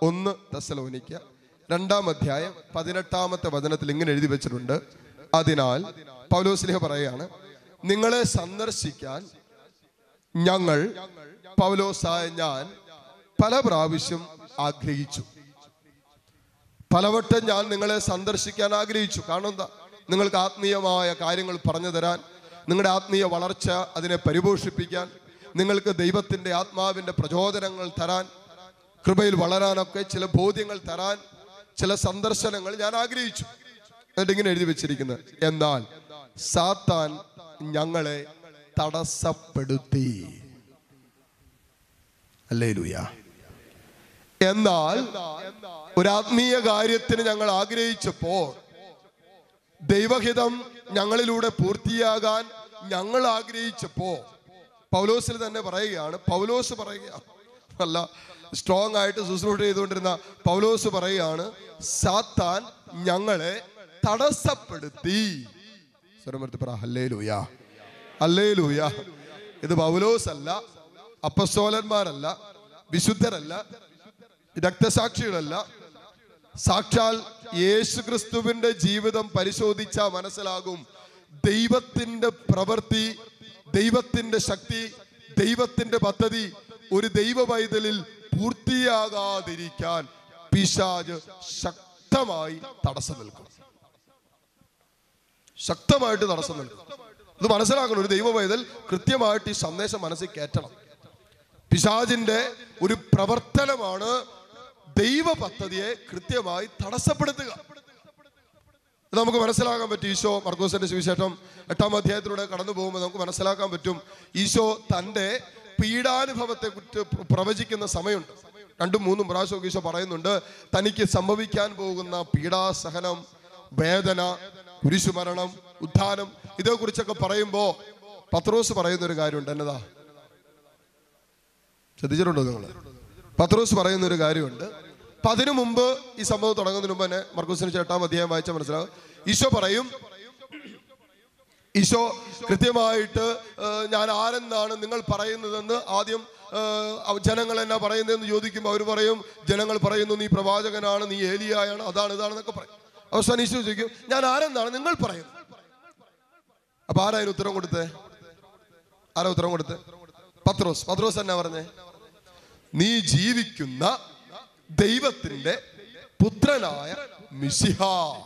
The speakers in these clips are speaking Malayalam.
ഒന്ന് തെസലോനിക്ക രണ്ടാം അധ്യായം പതിനെട്ടാമത്തെ വചനത്തിൽ ഇങ്ങനെ എഴുതി വെച്ചിട്ടുണ്ട് അതിനാൽ പൗലോസ്ലിഹ പറയാണ് നിങ്ങളെ സന്ദർശിക്കാൻ ഞങ്ങൾ പൗലോസായ ഞാൻ പല പ്രാവശ്യം ആഗ്രഹിച്ചു പലവട്ടം ഞാൻ നിങ്ങളെ സന്ദർശിക്കാൻ ആഗ്രഹിച്ചു കാരണം എന്താ നിങ്ങൾക്ക് ആത്മീയമായ കാര്യങ്ങൾ പറഞ്ഞു തരാൻ നിങ്ങളുടെ ആത്മീയ വളർച്ച അതിനെ പരിപോഷിപ്പിക്കാൻ നിങ്ങൾക്ക് ദൈവത്തിൻ്റെ ആത്മാവിൻ്റെ പ്രചോദനങ്ങൾ തരാൻ കൃപയിൽ വളരാനൊക്കെ ചില ബോധ്യങ്ങൾ തരാൻ ചില സന്ദർശനങ്ങൾ ഞാൻ ആഗ്രഹിച്ചു എന്നിട്ട് ഇങ്ങനെ എഴുതി വെച്ചിരിക്കുന്നത് എന്നാൽ സാത്താൻ ഞങ്ങളെ തടസ്സപ്പെടുത്തി അല്ലേ എന്നാൽ ഒരു ആത്മീയ കാര്യത്തിന് ഞങ്ങൾ ആഗ്രഹിച്ചപ്പോൾ ദൈവഹിതം ഞങ്ങളിലൂടെ പൂർത്തിയാകാൻ ഞങ്ങൾ ആഗ്രഹിച്ചപ്പോ പൗലോസിൽ തന്നെ പറയുകയാണ് പൗലോസ് പറയുകയാണ് അല്ല സ്ട്രോങ് ആയിട്ട് ശുശ്രൂഷ ചെയ്തുകൊണ്ടിരുന്ന പൗലോസ് പറയുകയാണ് സാത്താൻ ഞങ്ങളെ തടസ്സപ്പെടുത്തി സ്വരമെടുത്ത് പറ ഹല്ലേ ലൂയ ഹല്ലേ ലൂയ ഇത് പൗലോസ് അല്ല അപ്പസ്തോലന്മാരല്ല വിശുദ്ധരല്ല രക്തസാക്ഷികളല്ല സാക്ഷാൽ യേശു ക്രിസ്തുവിന്റെ ജീവിതം പരിശോധിച്ചാൽ മനസ്സിലാകും ദൈവത്തിന്റെ പ്രവൃത്തി ദൈവത്തിന്റെ ശക്തി ദൈവത്തിന്റെ പദ്ധതി ഒരു ദൈവ പൈതലിൽ പൂർത്തിയാകാതിരിക്കാൻ പിശാജ് ശക്തമായി തടസ്സം നിൽക്കും ശക്തമായിട്ട് തടസ്സം നിൽക്കും ഇത് മനസ്സിലാക്കണം ഒരു ദൈവ പൈതൽ കൃത്യമായിട്ട് ഈ സന്ദേശം മനസ്സിൽ കയറ്റണം പിശാജിന്റെ ഒരു പ്രവർത്തനമാണ് ദൈവ പദ്ധതിയെ കൃത്യമായി തടസ്സപ്പെടുത്തുക ഇത് നമുക്ക് മനസ്സിലാക്കാൻ പറ്റും ഈശോ മർക്കോസിന്റെ സുവിശേഷം എട്ടാം അധ്യായത്തിലൂടെ കടന്നു പോകുമ്പോൾ നമുക്ക് മനസ്സിലാക്കാൻ പറ്റും ഈശോ തൻ്റെ പീഡാനുഭവത്തെ കുറിച്ച് പ്ര- പ്രവചിക്കുന്ന സമയമുണ്ട് രണ്ടും മൂന്നും പ്രാവശ്യം ഈശോ പറയുന്നുണ്ട് തനിക്ക് സംഭവിക്കാൻ പോകുന്ന പീഡാസഹനം വേദന കുരിശുമരണം ഉത്ഥാനം ഇതേക്കുറിച്ചൊക്കെ പറയുമ്പോൾ പത്രോസ് പറയുന്ന ഒരു കാര്യമുണ്ട് എന്നതാ ശ്രദ്ധിച്ചിട്ടുണ്ടോ നിങ്ങൾ പത്രോസ് പറയുന്ന ഒരു കാര്യമുണ്ട് അപ്പൊ അതിനു മുമ്പ് ഈ സംഭവം തുടങ്ങുന്നതിന് മുമ്പ് തന്നെ മർക്കൂസിന് ചേട്ടാം അധ്യായം വായിച്ച മനസ്സിലാവും ഈശോ പറയും ഈശോ കൃത്യമായിട്ട് ആ, ഞാൻ ആരെന്നാണ് നിങ്ങൾ പറയുന്നതെന്ന് ആദ്യം ആ, അവ- ജനങ്ങൾ എന്നാ പറയുന്നതെന്ന് ചോദിക്കുമ്പോൾ അവർ പറയും ജനങ്ങൾ പറയുന്നു നീ പ്രവാചകനാണ് നീ ഏലിയായാണ് അതാണ് ഇതാണെന്നൊക്കെ പറയും അവസാനം ഈശോ ചോദിക്കും ഞാൻ ആരെന്നാണ് നിങ്ങൾ പറയുന്നത് അപ്പൊ ആരാ അതിന് ഉത്തരം കൊടുത്തേ ആരാ ഉത്തരം കൊടുത്തേ പത്രോസ് പത്രോസ് എന്നാ പറഞ്ഞേ നീ ജീവിക്കുന്ന ദൈവത്തിന്റെ പുത്രനായ മിശിഹ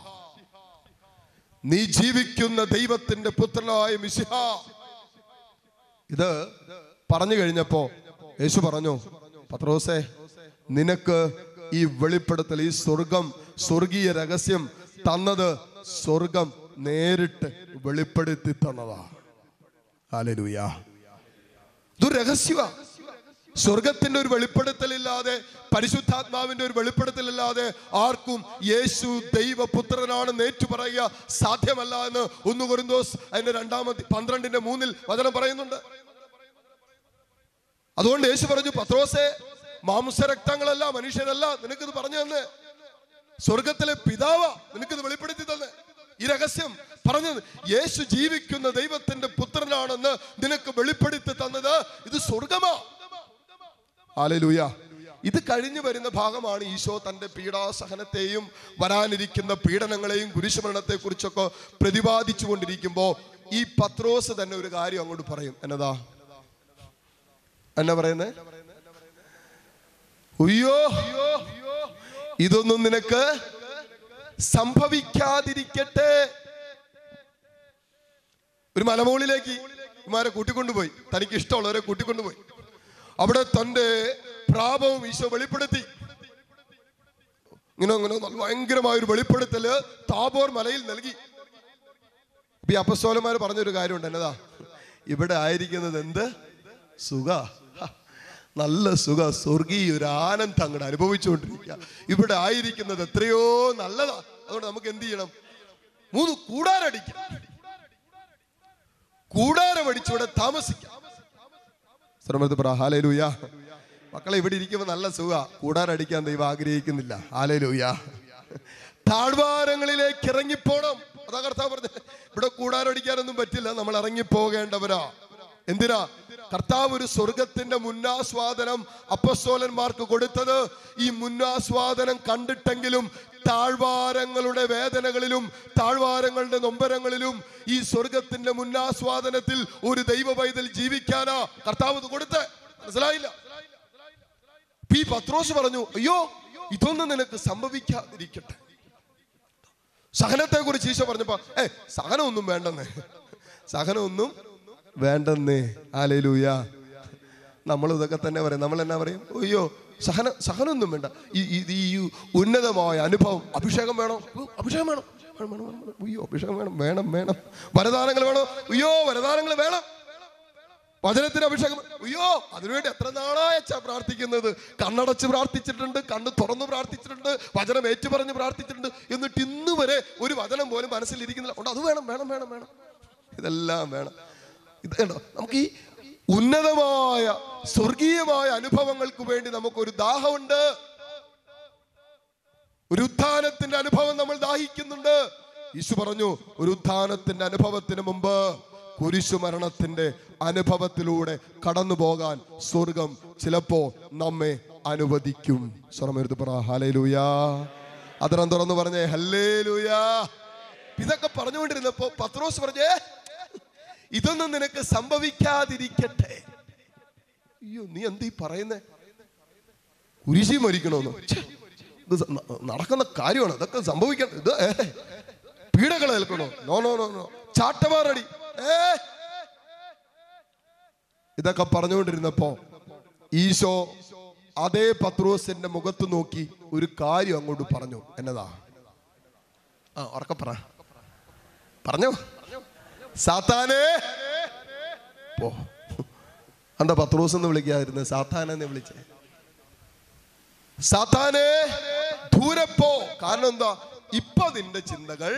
നീ ജീവിക്കുന്ന ദൈവത്തിന്റെ പുത്രനായ മിശിഹ ഇത് പറഞ്ഞു കഴിഞ്ഞപ്പോ യേശു പറഞ്ഞു പത്രോസേ നിനക്ക് ഈ വെളിപ്പെടുത്തൽ ഈ സ്വർഗം സ്വർഗീയ രഹസ്യം തന്നത് സ്വർഗം നേരിട്ട് വെളിപ്പെടുത്തി തന്നതാ ഹാലലൂയ ഇതൊരു രഹസ്യമാ സ്വർഗത്തിന്റെ ഒരു വെളിപ്പെടുത്തലില്ലാതെ പരിശുദ്ധാത്മാവിന്റെ ഒരു വെളിപ്പെടുത്തലില്ലാതെ ആർക്കും യേശു ദൈവപുത്രനാണെന്ന് ഏറ്റു പറയുക സാധ്യമല്ല എന്ന് ഒന്ന് കൊരിന്തോസ് അതിന്റെ രണ്ടാമത്തെ പന്ത്രണ്ടിന്റെ മൂന്നിൽ വചനം പറയുന്നുണ്ട് അതുകൊണ്ട് യേശു പറഞ്ഞു പത്രോസെ മാംസരക്തങ്ങളല്ല മനുഷ്യരല്ല നിനക്കിത് പറഞ്ഞു തന്നെ സ്വർഗത്തിലെ പിതാവ നിനക്കിത് വെളിപ്പെടുത്തി തന്നെ ഈ രഹസ്യം പറഞ്ഞത് യേശു ജീവിക്കുന്ന ദൈവത്തിന്റെ പുത്രനാണെന്ന് നിനക്ക് വെളിപ്പെടുത്തി തന്നത് ഇത് സ്വർഗമാ ആലലൂയ ഇത് കഴിഞ്ഞു വരുന്ന ഭാഗമാണ് ഈശോ തന്റെ പീഡാസഹനത്തെയും വരാനിരിക്കുന്ന പീഡനങ്ങളെയും കുരിശുമരണത്തെ കുറിച്ചൊക്കെ പ്രതിപാദിച്ചു കൊണ്ടിരിക്കുമ്പോൾ ഈ പത്രോസ് തന്നെ ഒരു കാര്യം അങ്ങോട്ട് പറയും എന്നതാ എന്നാ പറയുന്നേ ഉയ്യോ ഇതൊന്നും നിനക്ക് സംഭവിക്കാതിരിക്കട്ടെ ഒരു മലമുകളിലേക്ക് ഇമാരെ കൂട്ടിക്കൊണ്ടുപോയി തനിക്ക് ഇഷ്ടമുള്ളവരെ കൂട്ടിക്കൊണ്ടുപോയി അവിടെ തന്റെ പ്രാപവും ഈശോ വെളിപ്പെടുത്തി ഇങ്ങനെ അങ്ങനെ നല്ല ഭയങ്കരമായ ഒരു വെളിപ്പെടുത്തല് താബോർ മലയിൽ നൽകി ഇപ്പൊ ഈ അപ്പസ്തോലന്മാർ പറഞ്ഞൊരു കാര്യമുണ്ട് എന്നതാ ഇവിടെ ആയിരിക്കുന്നത് എന്ത് സുഖ ഹ, നല്ല സുഖ സ്വർഗീയ ഒരു ആനന്ദം അങ്ങോട്ട് അനുഭവിച്ചുകൊണ്ടിരിക്കുക ഇവിടെ ആയിരിക്കുന്നത് എത്രയോ നല്ലതാ അതുകൊണ്ട് നമുക്ക് എന്ത് ചെയ്യണം മൂന്ന് കൂടാരടിക്കാം കൂടാരമടിച്ച് ഇവിടെ താമസിക്കാം ശ്രമത്ത് പറ ഹാലൂയ മക്കളെ ഇവിടെ ഇരിക്കുമ്പോൾ നല്ല സുഖ കൂടാരടിക്കാൻ ദൈവം ആഗ്രഹിക്കുന്നില്ല ഹാലൂയ താഴ്വാരങ്ങളിലേക്ക് ഇറങ്ങിപ്പോണം അതാ കർത്താവ് പറഞ്ഞത് ഇവിടെ കൂടാരടിക്കാനൊന്നും പറ്റില്ല നമ്മൾ ഇറങ്ങിപ്പോകേണ്ടവരാ എന്തിനാ കർത്താവ് ഒരു സ്വർഗത്തിന്റെ മുന്നാസ്വാദനം അപ്പസ്തോലന്മാർക്ക് കൊടുത്തത് ഈ മുന്നാസ്വാദനം കണ്ടിട്ടെങ്കിലും താഴ്വാരങ്ങളുടെ വേദനകളിലും താഴ്വാരങ്ങളുടെ നൊമ്പരങ്ങളിലും ഈ സ്വർഗത്തിന്റെ മുന്നാസ്വാദനത്തിൽ ഒരു ദൈവ പൈതൽ ജീവിക്കാനാ കർത്താവ് ഇത് കൊടുത്ത് മനസ്സിലായില്ല പി പത്രോസ് പറഞ്ഞു അയ്യോ ഇതൊന്നും നിനക്ക് സംഭവിക്കാതിരിക്കട്ടെ സഹനത്തെ കുറിച്ച് ഈശോ പറഞ്ഞപ്പോ ഏ സഹനമൊന്നും വേണ്ടെന്നേ സഹനമൊന്നും വേണ്ടെന്നേ ആലേലൂയ നമ്മൾ ഇതൊക്കെ തന്നെ പറയും നമ്മൾ എന്നാ പറയും അയ്യോ സഹന സഹനമൊന്നും വേണ്ട ഈ ഈ- ഈ ഉന്നതമായ അനുഭവം അഭിഷേകം വേണം ഓ, അഭിഷേകം വേണം വേണം, വേണം, വേണം, വേണം. അയ്യോ അഭിഷേകം വേണം വേണം വേണം വരദാനങ്ങൾ വേണം അയ്യോ വരദാനങ്ങൾ വേണം വചനത്തിന് അഭിഷേകം അയ്യോ അതിനുവേണ്ടി എത്ര നാളായച്ചാ പ്രാർത്ഥിക്കുന്നത് കണ്ണടച്ച് പ്രാർത്ഥിച്ചിട്ടുണ്ട് കണ്ണ് തുറന്ന് പ്രാർത്ഥിച്ചിട്ടുണ്ട് വചനം ഏറ്റുപറഞ്ഞ് പ്രാർത്ഥിച്ചിട്ടുണ്ട് എന്നിട്ട് ഇന്ന് വരെ ഒരു വചനം പോലും മനസ്സിൽ ഇരിക്കുന്നില്ല ഉണ്ട് അത് വേണം വേണം വേണം വേണം ഇതെല്ലാം വേണം ഇത് കണ്ടോ നമുക്ക് ഈ ഉന്നതമായ സ്വർഗീയമായ അനുഭവങ്ങൾക്ക് വേണ്ടി നമുക്കൊരു ദാഹമുണ്ട് ഒരു ഉത്ഥാനത്തിന്റെ അനുഭവം നമ്മൾ ദാഹിക്കുന്നുണ്ട് യേശു പറഞ്ഞു ഒരു ഉത്ഥാനത്തിന്റെ അനുഭവത്തിന് മുമ്പ് കുരിശു മരണത്തിന്റെ അനുഭവത്തിലൂടെ കടന്നു പോകാൻ സ്വർഗം ചിലപ്പോ നമ്മെ അനുവദിക്കും സ്വർമെടുത്ത് പറ ഹലേലൂയാ അതിരം തുറന്നു പറഞ്ഞേ ഹല്ലേ ഇതൊക്കെ പറഞ്ഞുകൊണ്ടിരുന്നപ്പോ പത്രോസ് പറഞ്ഞേ ഇതൊന്നും നിനക്ക് സംഭവിക്കാതിരിക്കട്ടെ അയ്യോ നീ എന്തീ പറയുന്നേ കുരിശി മരിക്കണമെന്നോ ഛെ, ഇത് സ- ന- നടക്കുന്ന കാര്യമാണ് ഇതൊക്കെ സംഭവിക്കണം ഇത് ഏ, പീഡകൾ ഏൽക്കണോ നോ നോ നോ നോ ചാട്ടമാറടി ഏ ഇതൊക്കെ പറഞ്ഞുകൊണ്ടിരുന്നപ്പോ ഈശോ അതേ പത്രോസിന്റെ മുഖത്ത് നോക്കി ഒരു കാര്യം അങ്ങോട്ട് പറഞ്ഞു എന്നതാ ആ ഉറക്കെ പറ പറഞ്ഞോ സാത്താനേ പോ എന്താ പത്രോസ് എന്ന് വിളിക്കാതിരുന്നത് സാത്താനെന്ന് വിളിച്ചേ സാത്താനെ ദൂരെ പോ കാരണം എന്താ ഇപ്പൊ നിന്റെ ചിന്തകൾ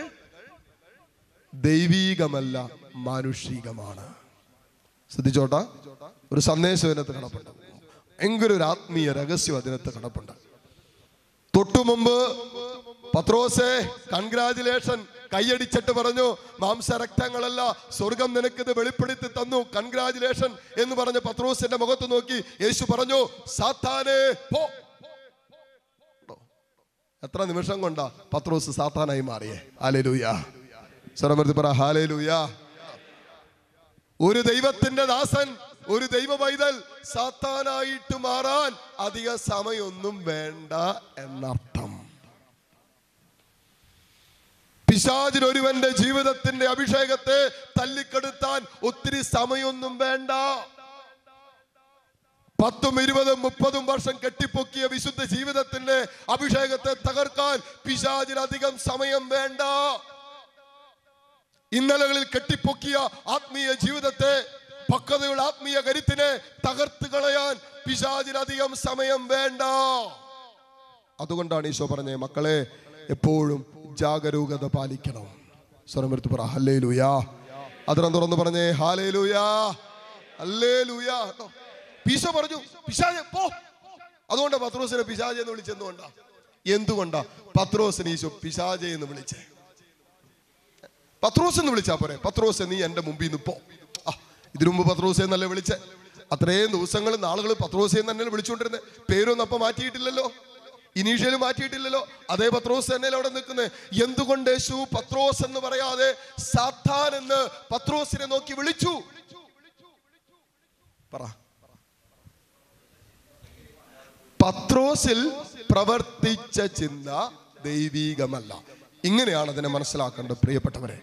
ദൈവീകമല്ല മാനുഷികമാണ് ശ്രദ്ധിച്ചോട്ടാ ഒരു സന്ദേശം ഇതിനകത്ത് കിടപ്പുണ്ട് ഭയങ്കര ഒരു ആത്മീയ രഹസ്യം അതിനകത്ത് കിടപ്പുണ്ട് തൊട്ടു മുമ്പ് പത്രോസെ കൺഗ്രാചുലേഷൻ കൈയടിച്ചിട്ട് പറഞ്ഞു മാംസരക്തങ്ങളല്ല സ്വർഗം നിനക്കിത് വെളിപ്പെടുത്തി തന്നു കൺഗ്രാചുലേഷൻ എന്ന് പറഞ്ഞ് പത്രോസിന്റെ മുഖത്ത് നോക്കി യേശു പറഞ്ഞു സാത്താനെ പോ എത്ര നിമിഷം കൊണ്ടാ പത്രോസ് സാത്താനായി മാറിയേ ഹാലേലൂയ സ്വരമൃത്തി പറ ഹാലേലൂയ ഒരു ദൈവത്തിന്റെ ദാസൻ ഒരു ദൈവ പൈതൽ സാത്താനായിട്ട് മാറാൻ അധിക സമയമൊന്നും വേണ്ട എന്നർത്ഥം പിശാചിന് ഒരുവന്റെ ജീവിതത്തിന്റെ അഭിഷേകത്തെ തല്ലിക്കെടുത്താൻ ഒത്തിരി സമയമൊന്നും വേണ്ട പത്തും ഇരുപതും മുപ്പതും വർഷം കെട്ടിപ്പൊക്കിയ വിശുദ്ധ ജീവിതത്തിന്റെ അഭിഷേകത്തെ തകർക്കാൻ പിശാചിന് അധികം സമയം വേണ്ട ഇന്നലകളിൽ കെട്ടിപ്പൊക്കിയ ആത്മീയ ജീവിതത്തെ പക്വതയുള്ള ആത്മീയ കരുത്തിനെ തകർത്ത് കളയാൻ പിശാചിനധികം സമയം വേണ്ട അതുകൊണ്ടാണ് ഈശോ പറഞ്ഞേ മക്കളെ എപ്പോഴും ജാഗരൂകത പാലിക്കണം സ്വരമെടുത്ത് പറ ഹല്ലേ ലൂയാ അതിനം തുറന്ന് പറഞ്ഞേ ഹാലേ ലൂയാ ഹല്ലേ ലൂയാ ഈശോ പറഞ്ഞു പിശാജ് പോ അതുകൊണ്ടാ പത്രോസിനെ പിശാജ് എന്ന് വിളിച്ചെന്തുകൊണ്ടാ എന്തുകൊണ്ടാ പത്രോസിനെ ഈശോ പിശാജെ എന്ന് വിളിച്ചേ പത്രോസ് എന്ന് വിളിച്ചാ പോരെ പത്രോസ് നീ എന്റെ മുമ്പിൽ നിന്ന് പോ ആ ഇതിനു മുമ്പ് പത്രോസ് എന്നല്ലേ വിളിച്ചേ അത്രയും ദിവസങ്ങൾ നാളുകൾ പത്രോസ് എന്ന് തന്നെ വിളിച്ചുകൊണ്ടിരുന്നത് പേരൊന്നും അപ്പൊ മാറ്റിയിട്ടില്ലല്ലോ ഇനീഷ്യൽ മാറ്റിയിട്ടില്ലല്ലോ അതേ പത്രോസ് തന്നെ അവിടെ നിൽക്കുന്നത് എന്തുകൊണ്ട് യേശു പത്രോസ് എന്ന് പറയാതെ സാത്താൻ എന്ന് പത്രോസിനെ നോക്കി വിളിച്ചു പറ പത്രോസിൽ പ്രവർത്തിച്ച ചിന്ത ദൈവീകമല്ല ഇങ്ങനെയാണ് അതിനെ മനസ്സിലാക്കേണ്ടത് പ്രിയപ്പെട്ടവരെ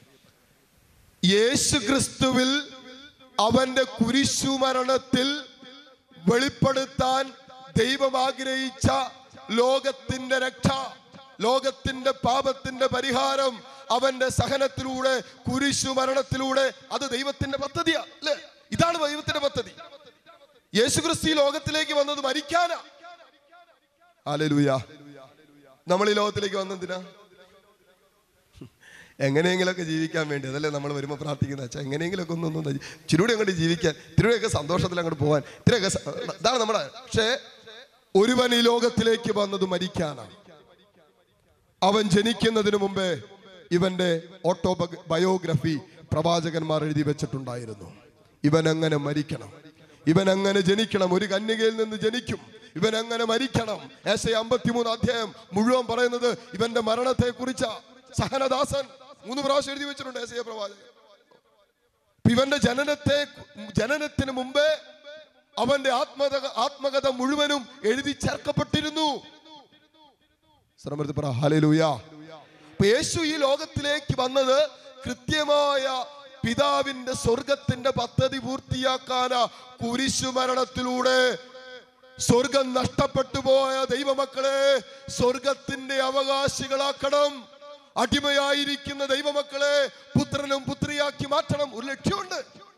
യേശു ക്രിസ്തുവിൽ അവന്റെ കുരിശുമരണത്തിൽ വെളിപ്പെടുത്താൻ ദൈവം ആഗ്രഹിച്ച ലോകത്തിന്റെ രക്ഷ ലോകത്തിന്റെ പാപത്തിന്റെ പരിഹാരം അവന്റെ സഹനത്തിലൂടെ കുരിശു മരണത്തിലൂടെ അത് ദൈവത്തിന്റെ പദ്ധതിയാ അല്ലേ ഇതാണ് ദൈവത്തിന്റെ പദ്ധതി യേശുക്രിസ്തു ഈ ലോകത്തിലേക്ക് വന്നത് മരിക്കാനാ ആലലൂയ നമ്മൾ ഈ ലോകത്തിലേക്ക് വന്നെന്തിനാ എങ്ങനെയെങ്കിലൊക്കെ ജീവിക്കാൻ വേണ്ടി അതല്ലേ നമ്മൾ വരുമ്പോൾ പ്രാർത്ഥിക്കുന്ന വെച്ചാൽ എങ്ങനെയെങ്കിലൊക്കെ ഒന്ന് ഒന്ന് ചിരുകൂടി അങ്ങോട്ട് ജീവിക്കാൻ തിരുവിടെയൊക്കെ സന്തോഷത്തിൽ അങ്ങോട്ട് പോകാൻ ഇത്രയൊക്കെ സ- ഇതാണ് നമ്മുടെ പക്ഷേ ഒരുവൻ ഈ ലോകത്തിലേക്ക് വന്നത് മരിക്കാനാണ് അവൻ ജനിക്കുന്നതിന് മുമ്പേ ഇവന്റെ ഓട്ടോ ബയോഗ്രഫി പ്രവാചകന്മാർ എഴുതി വെച്ചിട്ടുണ്ടായിരുന്നു ഇവൻ എങ്ങനെ മരിക്കണം ഇവൻ അങ്ങനെ ജനിക്കണം ഒരു കന്യകയിൽ നിന്ന് ജനിക്കും ഇവൻ അങ്ങനെ മരിക്കണം ഏശ അമ്പത്തിമൂന്ന് അധ്യായം മുഴുവൻ പറയുന്നത് ഇവന്റെ മരണത്തെ കുറിച്ച സഹനദാസൻ മൂന്ന് പ്രാവശ്യം എഴുതി വെച്ചിട്ടുണ്ട് ഏശയ പ്രവാചകൻ അപ്പൊ ഇവന്റെ ജനനത്തെ ജനനത്തിന് മുമ്പേ അവന്റെ ആത്മത ആത്മകഥ മുഴുവനും എഴുതി ചേർക്കപ്പെട്ടിരുന്നു ശ്രമത്തിൽ പറ ഹല്ലേലൂയ അപ്പൊ യേശു ഈ ലോകത്തിലേക്ക് വന്നത് കൃത്യമായ പിതാവിന്റെ സ്വർഗത്തിന്റെ പദ്ധതി പൂർത്തിയാക്കാന കുരിശു മരണത്തിലൂടെ സ്വർഗം നഷ്ടപ്പെട്ടു പോയ ദൈവമക്കളെ സ്വർഗത്തിന്റെ അവകാശികളാക്കണം അടിമയായിരിക്കുന്ന ദൈവമക്കളെ പുത്രനും പുത്രിയാക്കി മാറ്റണം ഒരു ലക്ഷ്യമുണ്ട്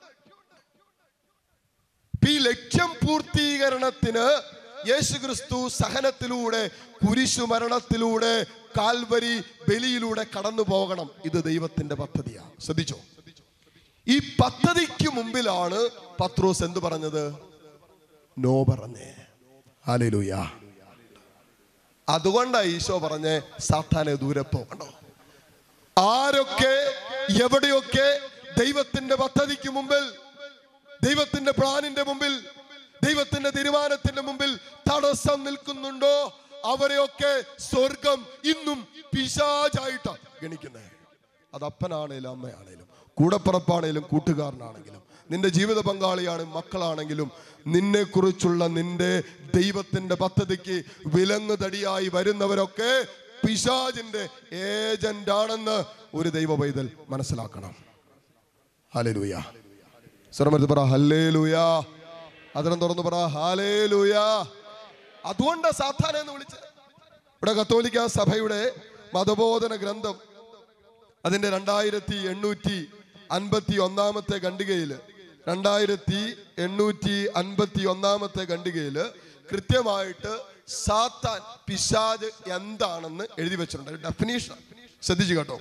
ഈ ലക്ഷ്യം പൂർത്തീകരണത്തിന് യേശുക്രിസ്തു സഹനത്തിലൂടെ കുരിശു മരണത്തിലൂടെ കാൽവരി ബലിയിലൂടെ കടന്നു പോകണം ഇത് ദൈവത്തിന്റെ പദ്ധതിയാണ് ശ്രദ്ധിച്ചോ ഈ പദ്ധതിക്ക് മുമ്പിലാണ് പത്രോസ് എന്ത് പറഞ്ഞത് നോ പറഞ്ഞേ ഹാലൂയ അതുകൊണ്ടാണ് ഈശോ പറഞ്ഞ് സാത്താനെ ദൂരെ പോകണോ ആരൊക്കെ എവിടെയൊക്കെ ദൈവത്തിന്റെ പദ്ധതിക്ക് മുമ്പിൽ ദൈവത്തിന്റെ പ്ലാനിന്റെ മുമ്പിൽ ദൈവത്തിന്റെ തീരുമാനത്തിന്റെ മുമ്പിൽ തടസ്സം നിൽക്കുന്നുണ്ടോ അവരെയൊക്കെ സ്വർഗം ഇന്നും പിശാചായിട്ടാ ഗണിക്കുന്നത് അത് അപ്പനാണേലും അമ്മയാണേലും കൂടപ്പറപ്പാണേലും കൂട്ടുകാരനാണെങ്കിലും നിന്റെ ജീവിത പങ്കാളിയാണ് മക്കളാണെങ്കിലും നിന്നെ കുറിച്ചുള്ള നിന്റെ ദൈവത്തിന്റെ പദ്ധതിക്ക് വിലങ്ങ് തടിയായി വരുന്നവരൊക്കെ പിശാജിന്റെ ഏജന്റ് ആണെന്ന് ഒരു ദൈവ പൈതൽ മനസ്സിലാക്കണം ഹല്ലേലൂയ സ്വരമെടുത്ത് പറ ഹല്ലേലൂയ അതിനം തുറന്ന് പറ ഹാലേലൂയ അതുകൊണ്ട് സാധാരണ എന്ന് വിളിച്ച് ഇവിടെ കത്തോലിക്ക സഭയുടെ മതബോധന ഗ്രന്ഥം അതിന്റെ രണ്ടായിരത്തി എണ്ണൂറ്റി അൻപത്തി ഒന്നാമത്തെ ഖണ്ഡികയില് രണ്ടായിരത്തി എണ്ണൂറ്റി അൻപത്തി ഒന്നാമത്തെ ഖണ്ഡികയില് കൃത്യമായിട്ട് സാത്താൻ പിശാജ് എന്താണെന്ന് എഴുതി വെച്ചിട്ടുണ്ട് ഡെഫിനീഷൻ ശ്രദ്ധിച്ചു കേട്ടോ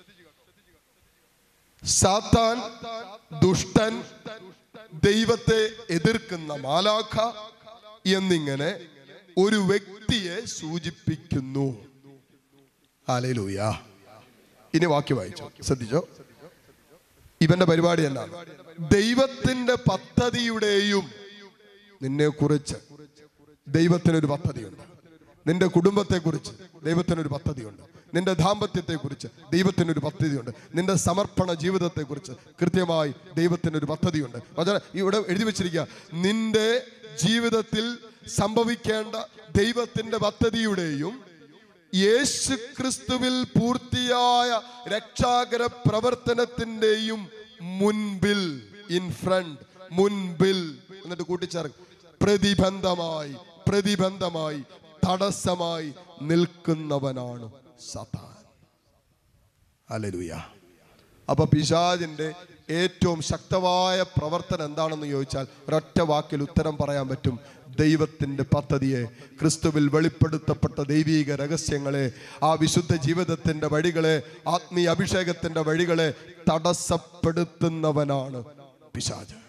സാത്താൻ ദുഷ്ടൻ ദൈവത്തെ എതിർക്കുന്ന മാലാഖ എന്നിങ്ങനെ ഒരു വ്യക്തിയെ സൂചിപ്പിക്കുന്നു ഹാലേലൂയ ഇനി വാക്യം വായിച്ചോ ശ്രദ്ധിച്ചോ ഇവന്റെ പരിപാടി എന്താണ് ദൈവത്തിന്റെ പദ്ധതിയുടെയും നിന്നെ കുറിച്ച് ദൈവത്തിനൊരു പദ്ധതിയുണ്ട് നിന്റെ കുടുംബത്തെ കുറിച്ച് ദൈവത്തിനൊരു പദ്ധതിയുണ്ട് നിന്റെ ദാമ്പത്യത്തെ കുറിച്ച് ദൈവത്തിനൊരു പദ്ധതിയുണ്ട് നിന്റെ സമർപ്പണ ജീവിതത്തെ കുറിച്ച് കൃത്യമായി ദൈവത്തിനൊരു പദ്ധതിയുണ്ട് വചന- ഇവിടെ എഴുതി വെച്ചിരിക്കുക നിന്റെ ജീവിതത്തിൽ സംഭവിക്കേണ്ട ദൈവത്തിന്റെ പദ്ധതിയുടെയും യേശു ക്രിസ്തുവിൽ പൂർത്തിയായ രക്ഷാകര പ്രവർത്തനത്തിന്റെയും മുൻപിൽ ഇൻ ഫ്രണ്ട് മുൻപിൽ എന്നിട്ട് കൂട്ടിച്ചേർക്കും പ്രതിബന്ധമായി പ്രതിബന്ധമായി തടസ്സമായി നിൽക്കുന്നവനാണ് സതാൻ അലലുയ അപ്പൊ പിശാജിന്റെ ഏറ്റവും ശക്തമായ പ്രവർത്തനം എന്താണെന്ന് ചോദിച്ചാൽ ഒരൊറ്റ വാക്കിൽ ഉത്തരം പറയാൻ പറ്റും ദൈവത്തിന്റെ പദ്ധതിയെ ക്രിസ്തുവിൽ വെളിപ്പെടുത്തപ്പെട്ട ദൈവീക രഹസ്യങ്ങളെ ആ വിശുദ്ധ ജീവിതത്തിന്റെ വഴികളെ ആത്മീയ അഭിഷേകത്തിന്റെ വഴികളെ തടസ്സപ്പെടുത്തുന്നവനാണ് പിശാജ്